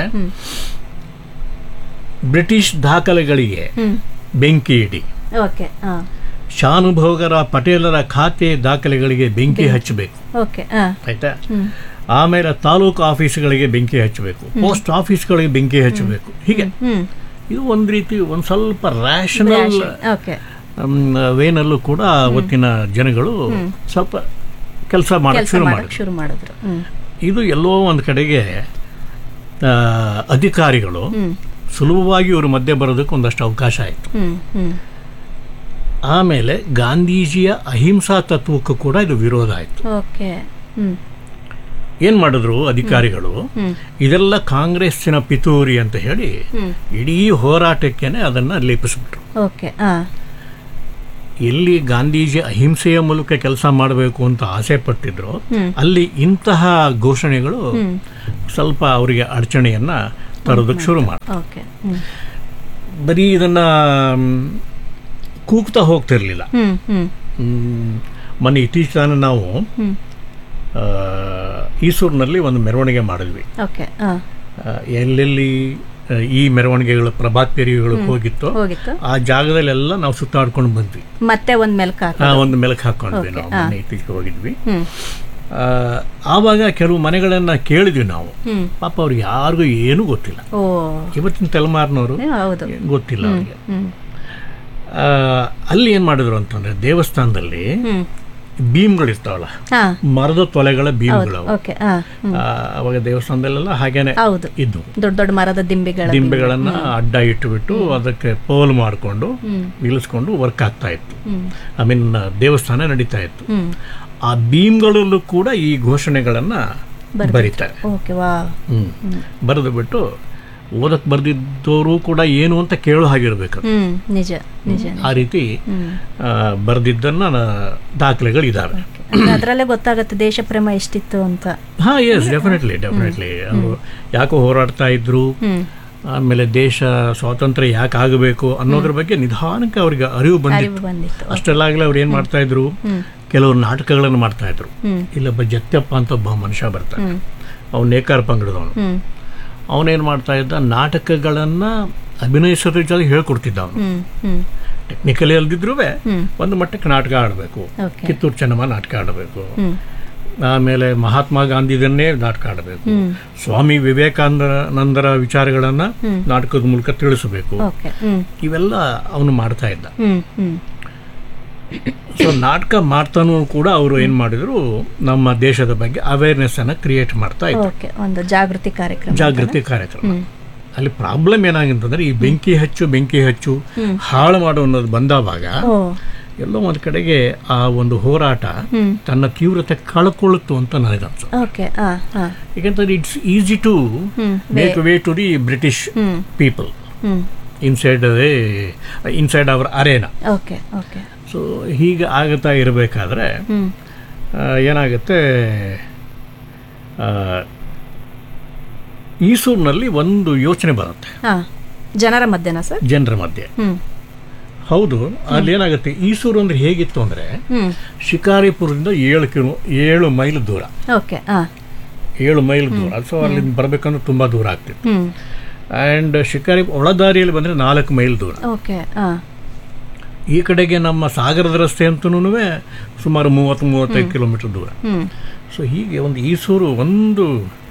Speaker 6: ಬ್ರಿಟಿಷ್ ದಾಖಲೆಗಳಿಗೆ
Speaker 2: ಹ್ಮ್
Speaker 6: ಬೆಂಕಿ ಇಡಿ
Speaker 2: ಓಕೆ ಹಾ
Speaker 6: ಶಾನುಭೋಗರ ಪಟೇಲರ ಖಾತೆ ದಾಖಲೆಗಳಿಗೆ ಬೆಂಕಿ ಹಚ್ಚಬೇಕು
Speaker 2: ಓಕೆ ಹಾ
Speaker 6: ಆಯ್ತಾ ಆಮೇಲೆ ತಾಲೂಕು ಆಫೀಸ್ಗಳಿಗೆ ಬೆಂಕಿ ಹಚ್ಚಬೇಕು ಪೋಸ್ಟ್ ಆಫೀಸ್ಗಳಿಗೆ ಬೆಂಕಿ ಹಚ್ಚಬೇಕು ಹೀಗೆ
Speaker 2: ಹ್ಮ್
Speaker 6: ಇದು ಒಂದು ರೀತಿ ಒಂದು ಸ್ವಲ್ಪ ರ್ಯಾಷನಲ್
Speaker 2: ಓಕೆ
Speaker 6: ವೇನಲ್ಲೂ ಕೂಡ ಅವತ್ತಿನ ಜನಗಳು ಸ್ವಲ್ಪ ಕೆಲಸ ಮಾಡಕ್ಕೆ
Speaker 2: ಕೆಲಸ
Speaker 6: ಶುರು
Speaker 2: ಮಾಡಕ್
Speaker 6: ಮಾಡಿದ್ರು
Speaker 2: ಶುರು ಮಾಡಿದ್ರು ಹ್ಮ್
Speaker 6: ಇದು ಎಲ್ಲೋ ಒಂದು ಕಡೆಗೆ ಆ, ಅಧಿಕಾರಿಗಳು
Speaker 2: ಹ್ಮ್
Speaker 6: ಸುಲಭವಾಗಿ ಇವ್ರ ಮಧ್ಯೆ ಬರೋದಕ್ಕೆ ಒಂದಷ್ಟು ಅವಕಾಶ ಆಯಿತು
Speaker 2: ಹ್ಮ್ ಹ್ಮ್
Speaker 6: ಆಮೇಲೆ ಗಾಂಧೀಜಿಯ ಅಹಿಂಸಾ ತತ್ವಕ್ಕೂ ಕೂಡ ಇದು ವಿರೋಧ ಆಯಿತು
Speaker 2: ಓಕೆ ಹ್ಮ್
Speaker 6: ಏನು ಮಾಡಿದ್ರು ಅಧಿಕಾರಿಗಳು
Speaker 2: ಹ್ಮ್.
Speaker 6: ಇದೆಲ್ಲ ಕಾಂಗ್ರೆಸ್ಸಿನ ಪಿತೂರಿ ಅಂತ ಹೇಳಿ
Speaker 2: ಹ್ಮ್.
Speaker 6: ಇಡೀ ಹೋರಾಟಕ್ಕೇನೆ ಅದನ್ನು ಲೇಪಿಸ್ಬಿಟ್ರು
Speaker 2: ಓಕೆ ಹಾ
Speaker 6: ಎಲ್ಲಿ ಗಾಂಧೀಜಿ ಅಹಿಂಸೆಯ ಮೂಲಕ ಕೆಲಸ ಮಾಡಬೇಕು ಅಂತ ಆಸೆ ಪಟ್ಟಿದ್ರು ಅಲ್ಲಿ ಇಂತಹ ಘೋಷಣೆಗಳು ಸ್ವಲ್ಪ ಅವರಿಗೆ ಅಡಚಣೆಯನ್ನ ತರೋದಕ್ಕೆ ಶುರು ಮಾಡಿ
Speaker 2: ಓಕೆ ಹ್ಮ್
Speaker 6: ಬರೀ ಇದನ್ನ ಮ್, ಕೂಗ್ತಾ ಹೋಗ್ತಿರ್ಲಿಲ್ಲ
Speaker 2: ಹ್ಮ್ ಹ್ಮ್
Speaker 6: ಮ್, ಮೊನ್ನೆ ಇತ್ತೀಚಿನ ನಾವು
Speaker 2: ಹ್ಮ್
Speaker 6: ಆ, ಈಸೂರಿನಲ್ಲಿ ಒಂದು ಮೆರವಣಿಗೆ ಮಾಡಿದ್ವಿ
Speaker 2: ಓಕೆ ಹಾ
Speaker 6: ಆ, ಎಲ್ಲೆಲ್ಲಿ ಆ, ಈ ಮೆರವಣಿಗೆಗಳು ಪ್ರಭಾತ್ ಪೇರಿಗೆಗಳು ಹೋಗಿತ್ತು
Speaker 2: ಹೋಗಿತ್ತು
Speaker 6: ಆ ಜಾಗದಲ್ಲೆಲ್ಲ ನಾವು ಸುತ್ತಾಡ್ಕೊಂಡು ಬಂದ್ವಿ
Speaker 2: ಮತ್ತೆ ಒಂದ್ ಮೆಲ್ಕ್ ಹಾಕ
Speaker 6: ಆ, ಒಂದು ಮೆಲಕ್ ಹಾಕೊಂಡ್ವಿ
Speaker 2: Okay,
Speaker 6: ನಾವು
Speaker 2: ಆ.
Speaker 6: ಮೊನ್ನೆ ಇತ್ತೀಚೆಗೆ ಹೋಗಿದ್ವಿ
Speaker 2: ಹ್ಮ್
Speaker 6: ಆ, ಆವಾಗ ಕೆಲವು ಮನೆಗಳನ್ನ ಕೇಳಿದ್ವಿ ನಾವು
Speaker 2: ಹ್ಮ್
Speaker 6: ಪಾಪ ಅವ್ರಿಗೆ ಯಾರಿಗೂ ಏನೂ ಗೊತ್ತಿಲ್ಲ
Speaker 2: ಓ
Speaker 6: ಇವತ್ತಿನ ತಲೆಮಾರಿನವರು
Speaker 2: ಏ, ಹೌದು
Speaker 6: ಗೊತ್ತಿಲ್ಲ ಅವ್ರಿಗೆ
Speaker 2: ಹ್ಮ್
Speaker 6: ಆ, ಅಲ್ಲಿ ಏನ್ ಮಾಡಿದ್ರು ಅಂತಂದ್ರೆ ದೇವಸ್ಥಾನದಲ್ಲಿ
Speaker 2: ಹ್ಮ್
Speaker 6: ಭೀಮ್ಗಳಿರ್ತಾವಲ್ಲ
Speaker 2: ಹಾ
Speaker 6: ಮರದ ತೊಲೆಗಳ ಭೀಮ್ಗಳು ಅವು.
Speaker 2: ಓಕೆ ಹಾ ಹ್ಮ್.
Speaker 6: ಆ, ಅವಾಗ ದೇವಸ್ಥಾನದಲ್ಲೆಲ್ಲ ಹಾಗೇನೆ
Speaker 2: ಹೌದು
Speaker 6: ಇದ್ವು
Speaker 2: ದೊಡ್ಡ ದೊಡ್ಡ ಮರದ ದಿಂಬಿಗಳ
Speaker 6: ದಿಂಬೆಗಳನ್ನ ಅಡ್ಡ ಇಟ್ಟುಬಿಟ್ಟು ಅದಕ್ಕೆ ಪೋಲ್ ಮಾಡಿಕೊಂಡು ನಿಲ್ಲಿಸ್ಕೊಂಡು ವರ್ಕ್ ಆಗ್ತಾ ಇತ್ತು ಐ ಮೀನ್ ದೇವಸ್ಥಾನ ನಡೀತಾ ಇತ್ತು
Speaker 2: ಹ್ಮ್
Speaker 6: ಆ ಭೀಮ್ಗಳಲ್ಲೂ ಕೂಡ ಈ ಘೋಷಣೆಗಳನ್ನ ಬರೀತಾರೆ
Speaker 2: ಓಕೆ ವಾ
Speaker 6: ಹ್ಮ್ ಬರೆದು ಬಿಟ್ಟು ಓದಕ್ ಬರ್ದಿದ್ದವರು ಕೂಡ ಏನು ಅಂತ ಕೇಳೋ ಹಾಗಿರ್ಬೇಕು
Speaker 2: ಹ್ಮ್ ನಿಜ ನಿಜ
Speaker 6: ಆ ರೀತಿ ಬರೆದಿದ್ದನ್ನ ದಾಖಲೆಗಳು ಇದಾವೆ
Speaker 2: ಅಂದ್ರೆ ಅದ್ರಲ್ಲೇ ಗೊತ್ತಾಗತ್ತೆ ದೇಶ ಪ್ರೇಮ ಎಷ್ಟಿತ್ತು ಅಂತ
Speaker 6: ಹಾ ಎಸ್ ಡೆಫಿನೆಟ್ಲಿ ಡೆಫಿನೆಟ್ಲಿ ಅವರು ಯಾಕೋ ಹೋರಾಡ್ತಾ ಇದ್ರು
Speaker 2: ಹ್ಮ್
Speaker 6: ಆಮೇಲೆ ದೇಶ ಸ್ವಾತಂತ್ರ್ಯ ಯಾಕೆ ಆಗಬೇಕು ಅನ್ನೋದ್ರ ಬಗ್ಗೆ ನಿಧಾನಕ್ಕೆ ಅವ್ರಿಗೆ ಅರಿವು ಬಂದಿತ್ತು
Speaker 2: ಅರಿವು ಬಂದಿತ್ತು
Speaker 6: ಅಷ್ಟೆಲ್ಲಾಗಲೇ ಅವ್ರು ಏನ್ ಮಾಡ್ತಾ ಇದ್ರು ಕೆಲವರು ನಾಟಕಗಳನ್ನು ಮಾಡ್ತಾ ಇದ್ರು
Speaker 2: ಹ್ಮ್.
Speaker 6: ಇಲ್ಲೊಬ್ಬ ಜತ್ಯಪ್ಪ ಅಂತ ಒಬ್ಬ ಮನುಷ್ಯ ಬರ್ತಾನೆ
Speaker 2: ಹ್ಮ್
Speaker 6: ಅವ್ನು ನೇಕಾರ ಪಂಗಡದವನು
Speaker 2: ಹ್ಮ್
Speaker 6: ಅವನೇನ್ ಮಾಡ್ತಾ ಇದ್ದ ನಾಟಕಗಳನ್ನ ಅಭಿನಯಿಸೋದ್ರ ಜೊತೆ ಹೇಳ್ಕೊಡ್ತಿದ್ದ ಅವನು
Speaker 2: ಹ್ಮ್ ಹ್ಮ್
Speaker 6: ಟೆಕ್ನಿಕಲಿ ಅಲ್ದಿದ್ರು
Speaker 2: ಹ್ಮ್.
Speaker 6: ಒಂದು ಮಟ್ಟಕ್ಕೆ ನಾಟಕ ಆಡಬೇಕು
Speaker 2: ಓಕೆ
Speaker 6: ಕಿತ್ತೂರು ಚೆನ್ನಮ್ಮ ನಾಟಕ ಆಡಬೇಕು
Speaker 2: ಹ್ಮ್
Speaker 6: ಆಮೇಲೆ ಮಹಾತ್ಮ ಗಾಂಧಿದನ್ನೇ ನಾಟಕ ಆಡಬೇಕು ಸ್ವಾಮಿ ವಿವೇಕಾನಂದರ ವಿಚಾರಗಳನ್ನ ನಾಟಕದ ಮೂಲಕ ತಿಳಿಸಬೇಕು
Speaker 2: ಓಕೆ ಹ್ಮ್
Speaker 6: ಇವೆಲ್ಲ ಅವನು ಮಾಡ್ತಾ ಇದ್ದ
Speaker 2: ಹ್ಮ್ ಹ್ಮ್
Speaker 6: ಸೊ ನಾಟಕ ಮಾಡ್ತಾನೂ ಕೂಡ ಅವರು ಏನ್ ಮಾಡಿದ್ರು ನಮ್ಮ ದೇಶದ ಬಗ್ಗೆ ಅವೇರ್ನೆಸ್ ಅನ್ನ ಕ್ರಿಯೇಟ್ ಮಾಡ್ತಾ ಇದ್ರು
Speaker 2: ಓಕೆ ಒಂದು ಜಾಗೃತಿ ಕಾರ್ಯಕ್ರಮ
Speaker 6: ಜಾಗೃತಿ ಕಾರ್ಯಕ್ರಮ ಅಲ್ಲಿ ಪ್ರಾಬ್ಲಮ್ ಏನಾಗಿತ್ತಂದ್ರೆ ಈ ಬೆಂಕಿ ಹಚ್ಚು ಬೆಂಕಿ ಹಚ್ಚು ಹಾಳು ಮಾಡು ಅನ್ನೋದು ಬಂದಾವಾಗ
Speaker 2: ಓ
Speaker 6: ಎಲ್ಲೋ ಒಂದ್ ಕಡೆಗೆ ಆ ಒಂದು ಹೋರಾಟ ತನ್ನ ತೀವ್ರತೆ ಕಳ್ಕೊಳ್ಳುತ್ತು ಅಂತ ನನಗೆ ಅನ್ಸುತ್ತೆ
Speaker 2: ಓಕೆ ಹಾ ಹಾ
Speaker 6: ಯಾಕಂತಂದ್ರೆ it's easy to make way to the British people
Speaker 2: hmm
Speaker 6: inside inside our arena
Speaker 2: okay okay
Speaker 6: so ಹೀಗೆ ಆಗುತ್ತಾ ಇರಬೇಕಾದ್ರೆ
Speaker 2: ಹ್ಮ್
Speaker 6: ಏನಾಗುತ್ತೆ ಆ, ಈಸೂರಿನಲ್ಲಿ ಒಂದು ಯೋಚನೆ ಬರುತ್ತೆ
Speaker 2: ಹಾ ಜನರ ಮಧ್ಯನಾ ಸರ್
Speaker 6: ಜನರ ಮಧ್ಯೆ
Speaker 2: ಹ್ಮ್
Speaker 6: ಹೌದು ಅಲ್ಲಿ ಏನಾಗುತ್ತೆ ಈಸೂರು ಅಂದ್ರೆ ಹೇಗಿತ್ತು ಅಂದ್ರೆ
Speaker 2: ಹ್ಮ್
Speaker 6: ಶಿಕಾರಿಪುರದಿಂದ ಏಳು ಕಿಲೋ ಏಳು ಮೈಲ್ ದೂರ
Speaker 2: ಓಕೆ ಹಾ
Speaker 6: ಏಳು ಮೈಲ್ ದೂರ ಸೊ ಅಲ್ಲಿ ಬರ್ಬೇಕಂದ್ರೆ ತುಂಬಾ ದೂರ ಆಗ್ತಿತ್ತು
Speaker 2: ಹ್ಮ್
Speaker 6: ಆ್ಯಂಡ್ ಶಿಕಾರಿ ಒಳದಾರಿಯಲ್ಲಿ ಬಂದ್ರೆ ನಾಲ್ಕು ಮೈಲ್ ದೂರ
Speaker 2: ಓಕೆ ಹಾ
Speaker 6: ಈ ಕಡೆಗೆ ನಮ್ಮ ಸಾಗರದ ರಸ್ತೆ ಅಂತನೂ ಸುಮಾರು ಮೂವತ್ತು ಮೂವತ್ತೈದು ಕಿಲೋಮೀಟರ್ ದೂರ
Speaker 2: ಹ್ಮ್
Speaker 6: ಸೊ ಹೀಗೆ ಒಂದು ಈಸೂರು ಒಂದು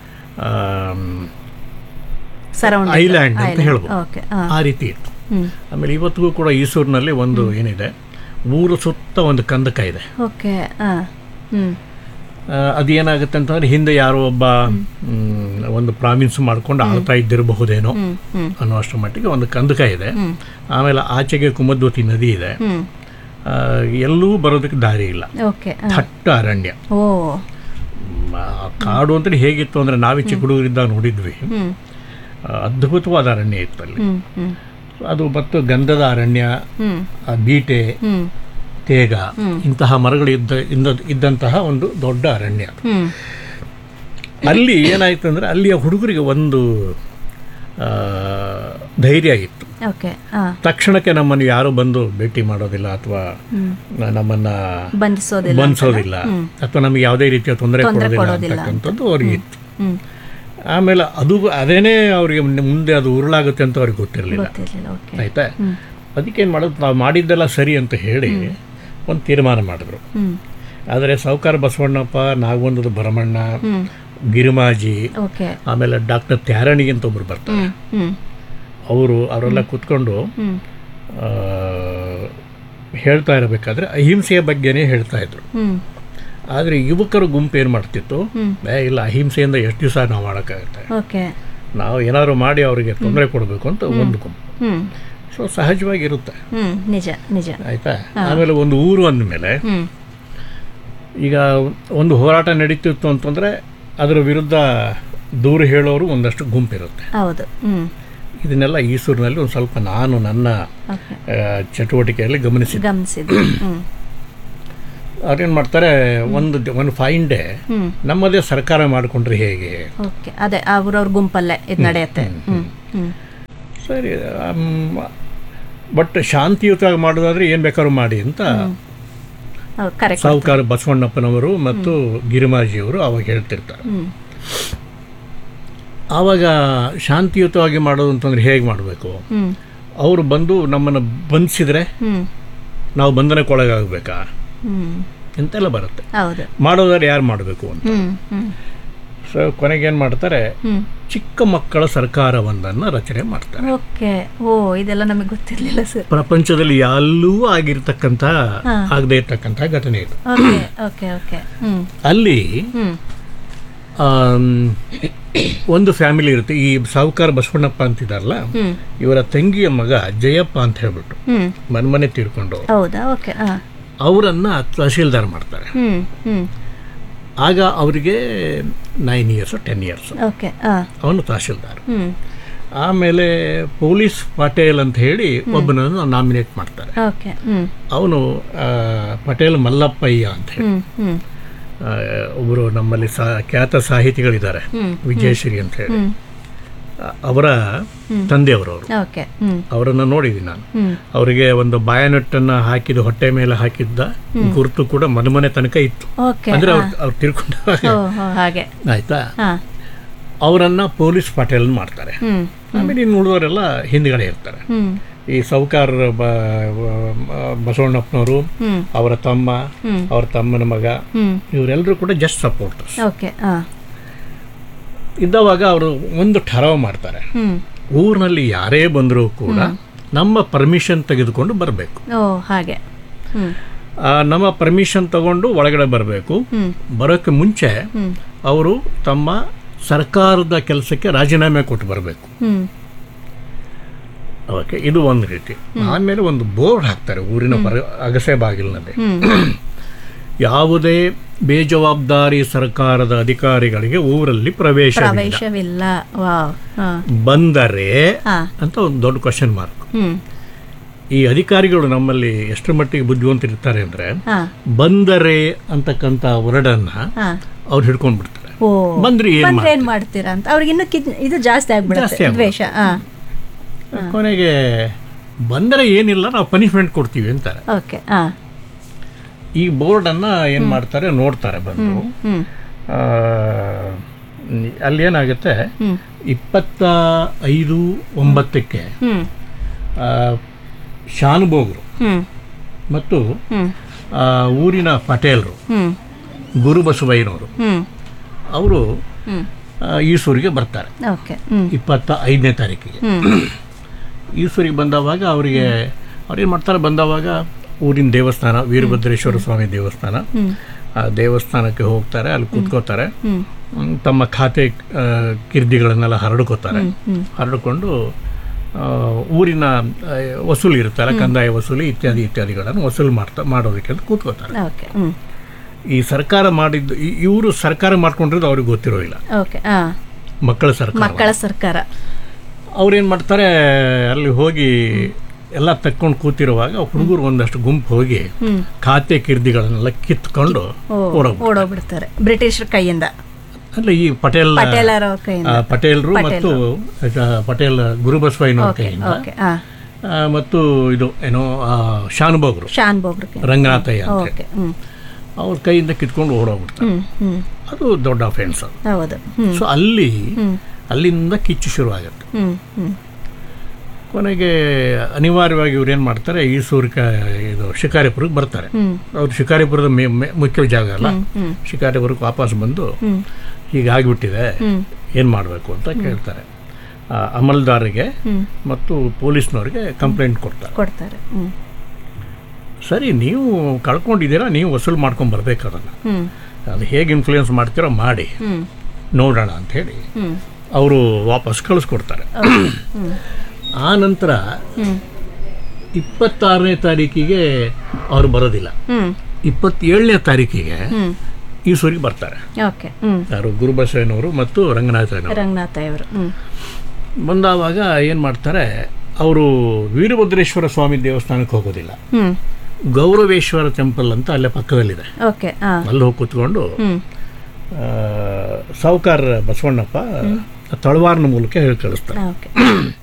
Speaker 2: ಸರೌಂಡ್
Speaker 6: ಐಲ್ಯಾಂಡ್ ಅಂತ ಹೇಳ್ಬೋದು
Speaker 2: ಓಕೆ ಹಾ
Speaker 6: ಆ ರೀತಿ ಇತ್ತು
Speaker 2: ಹ್ಮ್
Speaker 6: ಆಮೇಲೆ ಇವತ್ತಿಗೂ ಕೂಡ ಈಸೂರಿನಲ್ಲಿ ಒಂದು ಏನಿದೆ ಊರು ಸುತ್ತ ಒಂದು ಕಂದಕ ಇದೆ
Speaker 2: ಓಕೆ ಹಾ ಹ್ಮ್
Speaker 6: ಆ, ಅದೇನಾಗುತ್ತೆ ಅಂತಂದ್ರೆ ಹಿಂದೆ ಯಾರೋ ಒಬ್ಬ ಮ್, ಒಂದು ಪ್ರಾವಿನ್ಸ್ ಮಾಡ್ಕೊಂಡು ಆಳ್ತಾ ಇದ್ದಿರಬಹುದೇನೋ
Speaker 2: ಹ್ಮ್ ಹ್ಮ್
Speaker 6: ಅನ್ನೋ ಅಷ್ಟರ ಮಟ್ಟಿಗೆ ಒಂದು ಕಂದಕ ಇದೆ ಆಮೇಲೆ ಆಚೆಗೆ ಕುಮದ್ವತಿ ನದಿ ಇದೆ
Speaker 2: ಹ್ಮ್
Speaker 6: ಆ, ಎಲ್ಲೂ ಬರೋದಕ್ಕೆ ದಾರಿ ಇಲ್ಲ
Speaker 2: ಓಕೆ ಹಾ
Speaker 6: ದಟ್ಟ ಅರಣ್ಯ
Speaker 2: ಓ
Speaker 6: ಮ್, ಆ ಕಾಡು ಅಂದ್ರೆ ಹೇಗಿತ್ತು ಅಂದ್ರೆ ನಾವೇ ಚಿಕ್ಕ ಹುಡುಗರಿದ್ದಾಗ ನೋಡಿದ್ವಿ
Speaker 2: ಹ್ಮ್
Speaker 6: ಆ, ಅದ್ಭುತವಾದ ಅರಣ್ಯ ಇತ್ತು ಅಲ್ಲಿ
Speaker 2: ಹ್ಮ್ ಹ್ಮ್
Speaker 6: ಅದು ಮತ್ತು ಗಂಧದ ಅರಣ್ಯ
Speaker 2: ಹ್ಮ್
Speaker 6: ಆ ಬೀಟೆ
Speaker 2: ಹ್ಮ್
Speaker 6: ತೇಗ ಇಂತಹ ಮರಗಳು ಇದ್ದ ಇದ್ದ- ಇದ್ದಂತಹ ಒಂದು ದೊಡ್ಡ ಅರಣ್ಯ
Speaker 2: ಹ್ಮ್
Speaker 6: ಅಲ್ಲಿ ಏನಾಯ್ತು ಅಂದ್ರೆ ಅಲ್ಲಿಯ ಹುಡುಗರಿಗೆ ಒಂದು ಆ, ಧೈರ್ಯ ಇತ್ತು
Speaker 2: ಓಕೆ ಹಾ
Speaker 6: ತಕ್ಷಣಕ್ಕೆ ನಮ್ಮನ್ನು ಯಾರು ಬಂದು ಭೇಟಿ ಮಾಡೋದಿಲ್ಲ ಅಥವಾ ನಮ್ಮನ್ನ
Speaker 2: ಬಂಧಿಸೋದಿಲ್ಲ
Speaker 6: ಬಂಧಿಸೋದಿಲ್ಲ ಅಥವಾ ನಮಗೆ ಯಾವುದೇ ರೀತಿಯ ತೊಂದರೆ
Speaker 2: ತೊಂದ್ರೆ
Speaker 6: ಕೊಡೋದಿಲ್ಲ
Speaker 2: ಕೊಡೋದಿಲ್ಲ
Speaker 6: ಅಂತಕ್ಕಂಥದ್ದು ಅವ್ರಿಗೆ ಇತ್ತು
Speaker 2: ಹ್ಮ್
Speaker 6: ಆಮೇಲೆ ಅದು ಅದೇನೇ ಅವರಿಗೆ ಮುಂದೆ ಅದು ಉರುಳಾಗುತ್ತೆ ಅಂತ ಅವ್ರಿಗೆ ಗೊತ್ತಿರಲಿಲ್ಲ
Speaker 2: ಗೊತ್ತಿರ್ಲಿಲ್ಲ ಓಕೆ
Speaker 6: ಆಯ್ತಾ ಅದಕ್ಕೆ ಏನು ಮಾಡೋದು ನಾವು ಮಾಡಿದ್ದೆಲ್ಲ ಸರಿ ಅಂತ ಹೇಳಿ ಒಂದು ತೀರ್ಮಾನ ಮಾಡಿದ್ರು
Speaker 2: ಹ್ಮ್
Speaker 6: ಆದರೆ ಸಾವುಕಾರ ಬಸವಣ್ಣಪ್ಪ ನಾಗವಂದದ ಭರಮಣ್ಣ ಗಿರಿಮಾಜಿ
Speaker 2: ಓಕೆ
Speaker 6: ಆಮೇಲೆ ಡಾಕ್ಟರ್ ತ್ಯಾರಣಿ ಅಂತ ಒಬ್ರು ಬರ್ತಾರೆ
Speaker 2: ಹ್ಮ್ ಹ್ಮ್
Speaker 6: ಅವರು ಅವರೆಲ್ಲ ಕೂತ್ಕೊಂಡು
Speaker 2: ಹ್ಮ್
Speaker 6: ಆ, ಹೇಳ್ತಾ ಇರಬೇಕಾದ್ರೆ ಅಹಿಂಸೆಯ ಬಗ್ಗೆನೇ ಹೇಳ್ತಾ ಇದ್ರು
Speaker 2: ಹ್ಮ್
Speaker 6: ಆದರೆ ಯುವಕರ ಗುಂಪು ಏನು ಮಾಡ್ತಿತ್ತು ಏ ಇಲ್ಲ ಅಹಿಂಸೆಯಿಂದ ಎಷ್ಟು ದಿವಸ ನಾವು ಮಾಡೋಕ್ಕಾಗುತ್ತೆ
Speaker 2: ಓಕೆ
Speaker 6: ನಾವು ಏನಾದ್ರು ಮಾಡಿ ಅವರಿಗೆ ತೊಂದರೆ ಕೊಡಬೇಕು ಅಂತ ಒಂದು ಗುಂಪು
Speaker 2: ಹ್ಮ್
Speaker 6: ಸೊ ಸಹಜವಾಗಿರುತ್ತೆ
Speaker 2: ಹ್ಮ್ ನಿಜ ನಿಜ
Speaker 6: ಆಯ್ತಾ ಆಮೇಲೆ ಒಂದು ಊರು ಅಂದಮೇಲೆ
Speaker 2: ಹ್ಮ್
Speaker 6: ಈಗ ಒಂದು ಹೋರಾಟ ನಡೀತಿತ್ತು ಅಂತಂದ್ರೆ ಅದರ ವಿರುದ್ಧ ದೂರ ಹೇಳೋರು ಒಂದಷ್ಟು ಗುಂಪಿರುತ್ತೆ
Speaker 2: ಹೌದು ಹ್ಮ್
Speaker 6: ಇದನ್ನೆಲ್ಲ ಈಸೂರಿನಲ್ಲಿ ಒಂದು ಸ್ವಲ್ಪ ನಾನು ನನ್ನ
Speaker 2: ಓಕೆ
Speaker 6: ಆ, ಚಟುವಟಿಕೆಯಲ್ಲಿ ಗಮನಿಸಿದ್ದೆ
Speaker 2: ಗಮನಿಸಿದ್ವಿ ಹ್ಮ್
Speaker 6: ಅವ್ರೇನು ಮಾಡ್ತಾರೆ ಒಂದು ಒಂದು ಫೈನ್ ಡೇ
Speaker 2: ಹ್ಮ್
Speaker 6: ನಮ್ಮದೇ ಸರ್ಕಾರ ಮಾಡಿಕೊಂಡ್ರೆ ಹೇಗೆ
Speaker 2: ಓಕೆ ಅದೇ ಅವ್ರವ್ರ ಗುಂಪಲ್ಲೇ ಇದು ನಡೆಯುತ್ತೆ ಹ್ಮ್ ಹ್ಮ್
Speaker 6: ಸರಿ ಬಟ್ ಶಾಂತಿಯುತವಾಗಿ ಮಾಡೋದಾದ್ರೆ ಏನು ಬೇಕಾದ್ರೂ ಮಾಡಿ ಅಂತ
Speaker 2: ಹೌದು ಕರೆಕ್ಟ್
Speaker 6: ಸಾಹುಕಾರ ಬಸವಣ್ಣಪ್ಪನವರು ಮತ್ತು ಗಿರಿಮಾಜಿಯವರು ಅವಾಗ ಹೇಳ್ತಿರ್ತಾರೆ
Speaker 2: ಹ್ಮ್
Speaker 6: ಆವಾಗ ಶಾಂತಿಯುತವಾಗಿ ಮಾಡೋದು ಅಂತಂದ್ರೆ ಹೇಗೆ ಮಾಡಬೇಕು
Speaker 2: ಹ್ಮ್
Speaker 6: ಅವರು ಬಂದು ನಮ್ಮನ್ನು ಬಂಧಿಸಿದ್ರೆ
Speaker 2: ಹ್ಮ್
Speaker 6: ನಾವು ಬಂಧನಕ್ಕೊಳಗಾಗಬೇಕಾ
Speaker 2: ಹ್ಮ್
Speaker 6: ಎಂತೆಲ್ಲ ಬರುತ್ತೆ
Speaker 2: ಹೌದು
Speaker 6: ಮಾಡೋದಾದ್ರೆ ಯಾರು ಮಾಡಬೇಕು ಅಂತ
Speaker 2: ಹ್ಮ್ ಹ್ಮ್
Speaker 6: ಸೊ ಕೊನೆಗೆ ಏನು ಮಾಡ್ತಾರೆ
Speaker 2: ಹ್ಮ್
Speaker 6: ಚಿಕ್ಕ ಮಕ್ಕಳ ಸರ್ಕಾರವೊಂದನ್ನು ರಚನೆ ಮಾಡ್ತಾರೆ
Speaker 2: ಓಕೆ ಓ ಇದೆಲ್ಲ ನಮಗೆ ಗೊತ್ತಿರಲಿಲ್ಲ ಸರ್
Speaker 6: ಪ್ರಪಂಚದಲ್ಲಿ ಎಲ್ಲೂ ಆಗಿರ್ತಕ್ಕಂಥ
Speaker 2: ಹಾ.
Speaker 6: ಆಗದೆ ಇರ್ತಕ್ಕಂಥ ಘಟನೆ ಇದು
Speaker 2: ಓಕೆ ಓಕೆ ಓಕೆ ಹ್ಮ್
Speaker 6: ಅಲ್ಲಿ
Speaker 2: ಹ್ಮ್
Speaker 6: ಆಮ್, ಒಂದು ಫ್ಯಾಮಿಲಿ ಇರುತ್ತೆ ಈ ಸಾಹುಕಾರ ಬಸವಣ್ಣಪ್ಪ ಅಂತಿದಾರಲ್ಲ
Speaker 2: ಹ್ಮ್
Speaker 6: ಇವರ ತಂಗಿಯ ಮಗ ಜಯಪ್ಪ ಅಂತ ಹೇಳ್ಬಿಟ್ಟು
Speaker 2: ಹ್ಮ್
Speaker 6: ಮನ್ಮನೆ ತೀರ್ಕೊಂಡು
Speaker 2: ಹೌದಾ ಓಕೆ ಹಾ
Speaker 6: ಅವರನ್ನ ತಹಶೀಲ್ದಾರ್ ಮಾಡ್ತಾರೆ
Speaker 2: ಹ್ಮ್ ಹ್ಮ್
Speaker 6: ಆಗ ಅವರಿಗೆ nine years ten years
Speaker 2: okay ಹಾ
Speaker 6: ಅವನು ತಹಶೀಲ್ದಾರ್
Speaker 2: ಹ್ಮ್
Speaker 6: ಆಮೇಲೆ ಪೊಲೀಸ್ ಪಟೇಲ್ ಅಂತ ಹೇಳಿ ಒಬ್ಬನನ್ನು ನಾಮಿನೇಟ್ ಮಾಡ್ತಾರೆ
Speaker 2: ಓಕೆ ಹ್ಮ್
Speaker 6: ಅವನು ಆ, ಪಟೇಲ್ ಮಲ್ಲಪ್ಪಯ್ಯ ಅಂತ ಹೇಳಿ
Speaker 2: ಹ್ಮ್ ಹ್ಮ್
Speaker 6: ಆ, ಒಬ್ಬರು ನಮ್ಮಲ್ಲಿ ಸಾ ಖ್ಯಾತ ಸಾಹಿತಿಗಳಿದ್ದಾರೆ
Speaker 2: ಹ್ಮ್.
Speaker 6: ವಿಜಯಶ್ರೀ ಅಂತ ಹೇಳಿ
Speaker 2: ಹ್ಮ್
Speaker 6: ಆ, ಅವರ ತಂದೆಯವರವರು
Speaker 2: ಓಕೆ ಹ್ಮ್
Speaker 6: ಅವರನ್ನು ನೋಡಿದ್ದೀನಿ ನಾನು
Speaker 2: ಹ್ಮ್
Speaker 6: ಅವರಿಗೆ ಒಂದು ಬಾಯನಟ್ಟನ್ನು ಹಾಕಿದ ಹೊಟ್ಟೆ ಮೇಲೆ ಹಾಕಿದ್ದ ಗುರುತು ಕೂಡ ಮನೆ ತನಕ ಇತ್ತು
Speaker 2: ಓಕೆ
Speaker 6: ಅಂದ್ರೆ ಅವ್ರು ಅವ್ರು ತಿರ್ಕೊಂಡಾಗ
Speaker 2: ಓ ಹೋ ಹಾಗೆ
Speaker 6: ಆಯ್ತಾ
Speaker 2: ಹಾ
Speaker 6: ಅವರನ್ನ ಪೊಲೀಸ್ ಪಟೇಲ್ ಮಾಡ್ತಾರೆ
Speaker 2: ಹ್ಮ್
Speaker 6: ಆಮೇಲೆ ಇನ್ನು ಉಳಿದವರೆಲ್ಲ ಹಿಂದ್ಗಡೆ ಇರ್ತಾರೆ
Speaker 2: ಹ್ಮ್
Speaker 6: ಈ ಸೌಕಾರ್ ಬ- ಬಸವಣ್ಣಪ್ಪನವರು
Speaker 2: ಹ್ಮ್
Speaker 6: ಅವರ ತಮ್ಮ
Speaker 2: ಹ್ಮ್.
Speaker 6: ಅವರ ತಮ್ಮನ ಮಗ
Speaker 2: ಹ್ಮ್
Speaker 6: ಇವರೆಲ್ಲರೂ ಕೂಡ ಜಸ್ಟ್ ಸಪೋರ್ಟರ್ಸ್
Speaker 2: ಓಕೆ ಹಾ
Speaker 6: ಇದ್ದವಾಗ ಅವರು ಒಂದು ಠರಾವ್ ಮಾಡ್ತಾರೆ
Speaker 2: ಹ್ಮ್
Speaker 6: ಊರಿನಲ್ಲಿ ಯಾರೇ ಬಂದರೂ ಕೂಡ ನಮ್ಮ ಪರ್ಮಿಷನ್ ತೆಗೆದುಕೊಂಡು ಬರಬೇಕು
Speaker 2: ಓ ಹಾಗೆ ಹ್ಮ್
Speaker 6: ನಮ್ಮ ಪರ್ಮಿಷನ್ ತಗೊಂಡು ಒಳಗಡೆ ಬರಬೇಕು
Speaker 2: ಹ್ಮ್
Speaker 6: ಬರೋಕ್ಕೆ ಮುಂಚೆ
Speaker 2: ಹ್ಮ್
Speaker 6: ಅವರು ತಮ್ಮ ಸರ್ಕಾರದ ಕೆಲಸಕ್ಕೆ ರಾಜೀನಾಮೆ ಕೊಟ್ಟು ಬರಬೇಕು
Speaker 2: ಹ್ಮ್
Speaker 6: ಓಕೆ ಇದು ಒಂದು ರೀತಿ ಆಮೇಲೆ ಒಂದು ಬೋರ್ಡ್ ಹಾಕ್ತಾರೆ ಊರಿನ ಹೊರ ಅಗಸೆ ಬಾಗಿಲಿನಲ್ಲಿ
Speaker 2: ಹ್ಮ್
Speaker 6: ಯಾವುದೇ ಬೇಜವಾಬ್ದಾರಿ ಸರ್ಕಾರದ ಅಧಿಕಾರಿಗಳಿಗೆ ಊರಲ್ಲಿ ಪ್ರವೇಶ
Speaker 2: ಪ್ರವೇಶವಿಲ್ಲ ವಾವ್ ಹಾ
Speaker 6: ಬಂದರೆ
Speaker 2: ಹಾ
Speaker 6: ಅಂತ ಒಂದು ದೊಡ್ಡ ಕ್ವಶನ್ ಮಾರ್ಕ್
Speaker 2: ಹ್ಮ್
Speaker 6: ಈ ಅಧಿಕಾರಿಗಳು ನಮ್ಮಲ್ಲಿ ಎಷ್ಟರ ಮಟ್ಟಿಗೆ ಬುದ್ಧಿವಂತರಿರ್ತಾರೆ ಅಂದ್ರೆ
Speaker 2: ಹಾ
Speaker 6: ಬಂದರೆ ಅಂತಕ್ಕಂಥ ವರ್ಡನ್ನ
Speaker 2: ಹಾ
Speaker 6: ಅವ್ರು ಹಿಡ್ಕೊಂಡು ಬಿಡ್ತಾರೆ
Speaker 2: ಓ
Speaker 6: ಬಂದ್ರೆ ಏನ್
Speaker 2: ಬಂದ್ರೆ ಏನ್
Speaker 6: ಮಾಡ್ತೀರಿ?
Speaker 2: ಮಾಡ್ತೀರಾ ಅಂತ ಅವ್ರಿಗೆ ಇನ್ನು ಕಿದ್- ಇದು ಜಾಸ್ತಿ
Speaker 6: ಜಾಸ್ತಿ
Speaker 2: ಆಗ್ಬಿಡುತ್ತೆ
Speaker 6: ಆಗ್ಬಿಡುತ್ತೆ.
Speaker 2: ದ್ವೇಷ ಹಾ
Speaker 6: ಕೊನೆಗೆ ಬಂದರೆ ಏನಿಲ್ಲ ನಾವು ಪನಿಷ್ಮೆಂಟ್ ಕೊಡ್ತೀವಿ ಅಂತಾರೆ
Speaker 2: ಓಕೆ ಹಾ
Speaker 6: ಈ ಬೋರ್ಡನ್ನ ಏನ್ ಮಾಡ್ತಾರೆ ನೋಡ್ತಾರೆ ಬಂದು
Speaker 2: ಹ್ಮ್
Speaker 6: ಆ, ಅಲ್ಲಿ ಏನಾಗುತ್ತೆ
Speaker 2: ಹ್ಮ್
Speaker 6: ಇಪ್ಪತ್ತ ಐದು ಒಂಬತ್ತಕ್ಕೆ
Speaker 2: ಹ್ಮ್
Speaker 6: ಆ, ಶಾನುಭೋಗರು
Speaker 2: ಹ್ಮ್
Speaker 6: ಮತ್ತು
Speaker 2: ಹ್ಮ್
Speaker 6: ಆ, ಊರಿನ ಪಟೇಲರು
Speaker 2: ಹ್ಮ್
Speaker 6: ಗುರುಬಸವಯ್ಯನವರು
Speaker 2: ಹ್ಮ್
Speaker 6: ಅವರು
Speaker 2: ಹ್ಮ್
Speaker 6: ಈಸೂರಿಗೆ ಬರ್ತಾರೆ
Speaker 2: ಓಕೆ ಹ್ಮ್
Speaker 6: ಇಪ್ಪತ್ತ ಐದನೇ ತಾರೀಕಿಗೆ
Speaker 2: ಹ್ಮ್
Speaker 6: ಈಸೂರಿಗೆ ಬಂದವಾಗ ಅವರಿಗೆ ಅವ್ರೇನು ಮಾಡ್ತಾರೆ ಬಂದವಾಗ ಊರಿನ ದೇವಸ್ಥಾನ ವೀರಭದ್ರೇಶ್ವರ ಸ್ವಾಮಿ ದೇವಸ್ಥಾನ
Speaker 2: ಹ್ಮ್
Speaker 6: ಆ ದೇವಸ್ಥಾನಕ್ಕೆ ಹೋಗ್ತಾರೆ ಅಲ್ಲಿ ಕೂತ್ಕೋತಾರೆ
Speaker 2: ಹ್ಮ್
Speaker 6: ಹ್ಮ್, ತಮ್ಮ ಖಾತೆ ಆ, ಕಿರ್ದಿಗಳನ್ನೆಲ್ಲ ಹರಡ್ಕೋತಾರೆ
Speaker 2: ಹ್ಮ್.
Speaker 6: ಹರಡ್ಕೊಂಡು ಆ, ಊರಿನ ಆ, ವಸೂಲಿ ಇರುತ್ತಲ್ಲ ಕಂದಾಯ ವಸೂಲಿ ಇತ್ಯಾದಿ ಇತ್ಯಾದಿಗಳನ್ನು ವಸೂಲು ಮಾಡ್ತಾ ಮಾಡೋದಕ್ಕೆ ಅಂತ ಕೂತ್ಕೋತಾರೆ
Speaker 2: ಓಕೆ ಹ್ಮ್
Speaker 6: ಈ ಸರ್ಕಾರ ಮಾಡಿದ್ದು ಇವರು ಸರ್ಕಾರ ಮಾಡ್ಕೊಂಡಿರೋದು ಅವ್ರಿಗೆ ಗೊತ್ತಿರೋದಿಲ್ಲ
Speaker 2: ಓಕೆ ಹಾ
Speaker 6: ಮಕ್ಕಳ ಸರ್ಕಾರ
Speaker 2: ಮಕ್ಕಳ ಸರ್ಕಾರ
Speaker 6: ಅವ್ರೇನು ಮಾಡ್ತಾರೆ ಅಲ್ಲಿ ಹೋಗಿ ಎಲ್ಲ ತಕ್ಕೊಂಡು ಕೂತಿರುವಾಗ ಹುಡುಗರು ಒಂದಷ್ಟು ಗುಂಪು ಹೋಗಿ
Speaker 2: ಹ್ಮ್
Speaker 6: ಖಾತೆ ಕಿರ್ದಿಗಳನ್ನೆಲ್ಲ ಕಿತ್ಕೊಂಡು
Speaker 2: ಓ
Speaker 6: ಓಡೋಗ್ಬಿಡ್ತಾರೆ.
Speaker 2: ಓಡೋಗ್ಬಿಡ್ತಾರೆ ಬ್ರಿಟಿಷರ ಕೈಯಿಂದ
Speaker 6: ಅಲ್ಲ ಈ ಪಟೇಲ್
Speaker 2: ಪಟೇಲರ ಕೈಯಿಂದ
Speaker 6: ಆ, ಪಟೇಲ್ರು ಮತ್ತು ಆ, ಪಟೇಲ್ ಗುರುಬಸವಯ್ಯನವ್ರ
Speaker 2: ಓಕೆ
Speaker 6: ಕೈಯಿಂದ
Speaker 2: ಓಕೆ ಹಾ
Speaker 6: ಆ, ಮತ್ತು ಇದು ಏನೋ ಆ, ಶಾನುಭೋಗರು
Speaker 2: ಶಾನ್ ಬೋಗ್ರ ಕೈ
Speaker 6: ರಂಗನಾಥಯ್ಯ ಅಂತ ಹೇಳಿ.
Speaker 2: ಓಕೆ ಹ್ಮ್
Speaker 6: ಅವ್ರ ಕೈಯಿಂದ ಕಿತ್ಕೊಂಡು ಓಡೋಗ್ಬಿಡ್ತಾರೆ
Speaker 2: ಹ್ಮ್ ಹ್ಮ್
Speaker 6: ಅದು ದೊಡ್ಡ ಅಫೆನ್ಸ್ ಅದು
Speaker 2: ಹೌದು ಹ್ಮ್
Speaker 6: ಸೊ ಅಲ್ಲಿ
Speaker 2: ಹ್ಮ್.
Speaker 6: ಅಲ್ಲಿಂದ ಕಿಚ್ಚು ಶುರುವಾಗುತ್ತೆ
Speaker 2: ಹ್ಮ್ ಹ್ಮ್
Speaker 6: ಕೊನೆಗೆ ಅನಿವಾರ್ಯವಾಗಿ ಇವ್ರು ಏನು ಮಾಡ್ತಾರೆ ಈಸೂರ್ಕ ಇದು ಶಿಕಾರಿಪುರಕ್ಕೆ ಬರ್ತಾರೆ
Speaker 2: ಹ್ಮ್
Speaker 6: ಅವ್ರು ಶಿಕಾರಿಪುರದ ಮೇ- ಮೇ- ಮುಖ್ಯ ಜಾಗ ಅಲ್ಲ
Speaker 2: ಹ್ಮ್
Speaker 6: ಶಿಕಾರಿಪುರಕ್ಕೆ ವಾಪಸ್ ಬಂದು
Speaker 2: ಹ್ಮ್
Speaker 6: ಹೀಗಾಗಿಬಿಟ್ಟಿದೆ
Speaker 2: ಹ್ಮ್
Speaker 6: ಏನು ಮಾಡಬೇಕು ಅಂತ ಕೇಳ್ತಾರೆ ಆ, ಅಮಲ್ದಾರಿಗೆ
Speaker 2: ಹ್ಮ್
Speaker 6: ಮತ್ತು ಪೊಲೀಸ್ನವ್ರಿಗೆ ಕಂಪ್ಲೇಂಟ್ ಕೊಡ್ತಾರೆ
Speaker 2: ಕೊಡ್ತಾರೆ ಹ್ಮ್
Speaker 6: ಸರಿ ನೀವು ಕಳ್ಕೊಂಡಿದ್ದೀರಾ ನೀವು ವಸೂಲು ಮಾಡ್ಕೊಂಡು ಬರ್ಬೇಕು ಅದನ್ನು
Speaker 2: ಹ್ಮ್
Speaker 6: ಅದು ಹೇಗೆ ಇನ್ಫ್ಲೂಯೆನ್ಸ್ ಮಾಡ್ತೀರೋ ಮಾಡಿ
Speaker 2: ಹ್ಮ್
Speaker 6: ನೋಡೋಣ ಅಂಥೇಳಿ
Speaker 2: ಹ್ಮ್
Speaker 6: ಅವರು ವಾಪಸ್ ಕಳಿಸ್ಕೊಡ್ತಾರೆ
Speaker 2: ಹ್ಮ್
Speaker 6: ಆ ನಂತರ
Speaker 2: ಹ್ಮ್
Speaker 6: ಇಪ್ಪತ್ತಾರನೇ ತಾರೀಕಿಗೆ ಅವರು ಬರೋದಿಲ್ಲ
Speaker 2: ಹ್ಮ್
Speaker 6: ಇಪ್ಪತ್ತೇಳನೇ ತಾರೀಕಿಗೆ
Speaker 2: ಹ್ಮ್
Speaker 6: ಈಸೂರಿಗೆ ಬರ್ತಾರೆ
Speaker 2: ಓಕೆ ಹ್ಮ್
Speaker 6: ಯಾರು ಗುರುಬಸಯ್ಯನವರು ಮತ್ತು ರಂಗನಾಥಯ್ಯನವರು
Speaker 2: ರಂಗನಾಥ ಇವರು ಹ್ಮ್
Speaker 6: ಬಂದಾವಾಗ ಏನು ಮಾಡ್ತಾರೆ ಅವರು ವೀರಭದ್ರೇಶ್ವರ ಸ್ವಾಮಿ ದೇವಸ್ಥಾನಕ್ಕೆ ಹೋಗೋದಿಲ್ಲ
Speaker 2: ಹ್ಮ್
Speaker 6: ಗೌರವೇಶ್ವರ ಟೆಂಪಲ್ ಅಂತ ಅಲ್ಲೇ ಪಕ್ಕದಲ್ಲಿದೆ
Speaker 2: ಓಕೆ ಹಾ
Speaker 6: ಅಲ್ಲಿ ಹೋಗಿ ಕೂತ್ಕೊಂಡು
Speaker 2: ಹ್ಮ್
Speaker 6: ಸಾವುಕಾರ ಬಸವಣ್ಣಪ್ಪ ತಳವಾರನ ಮೂಲಕ ಹೇಳಿ ಕಳಿಸ್ತಾರೆ
Speaker 2: ಓಕೆ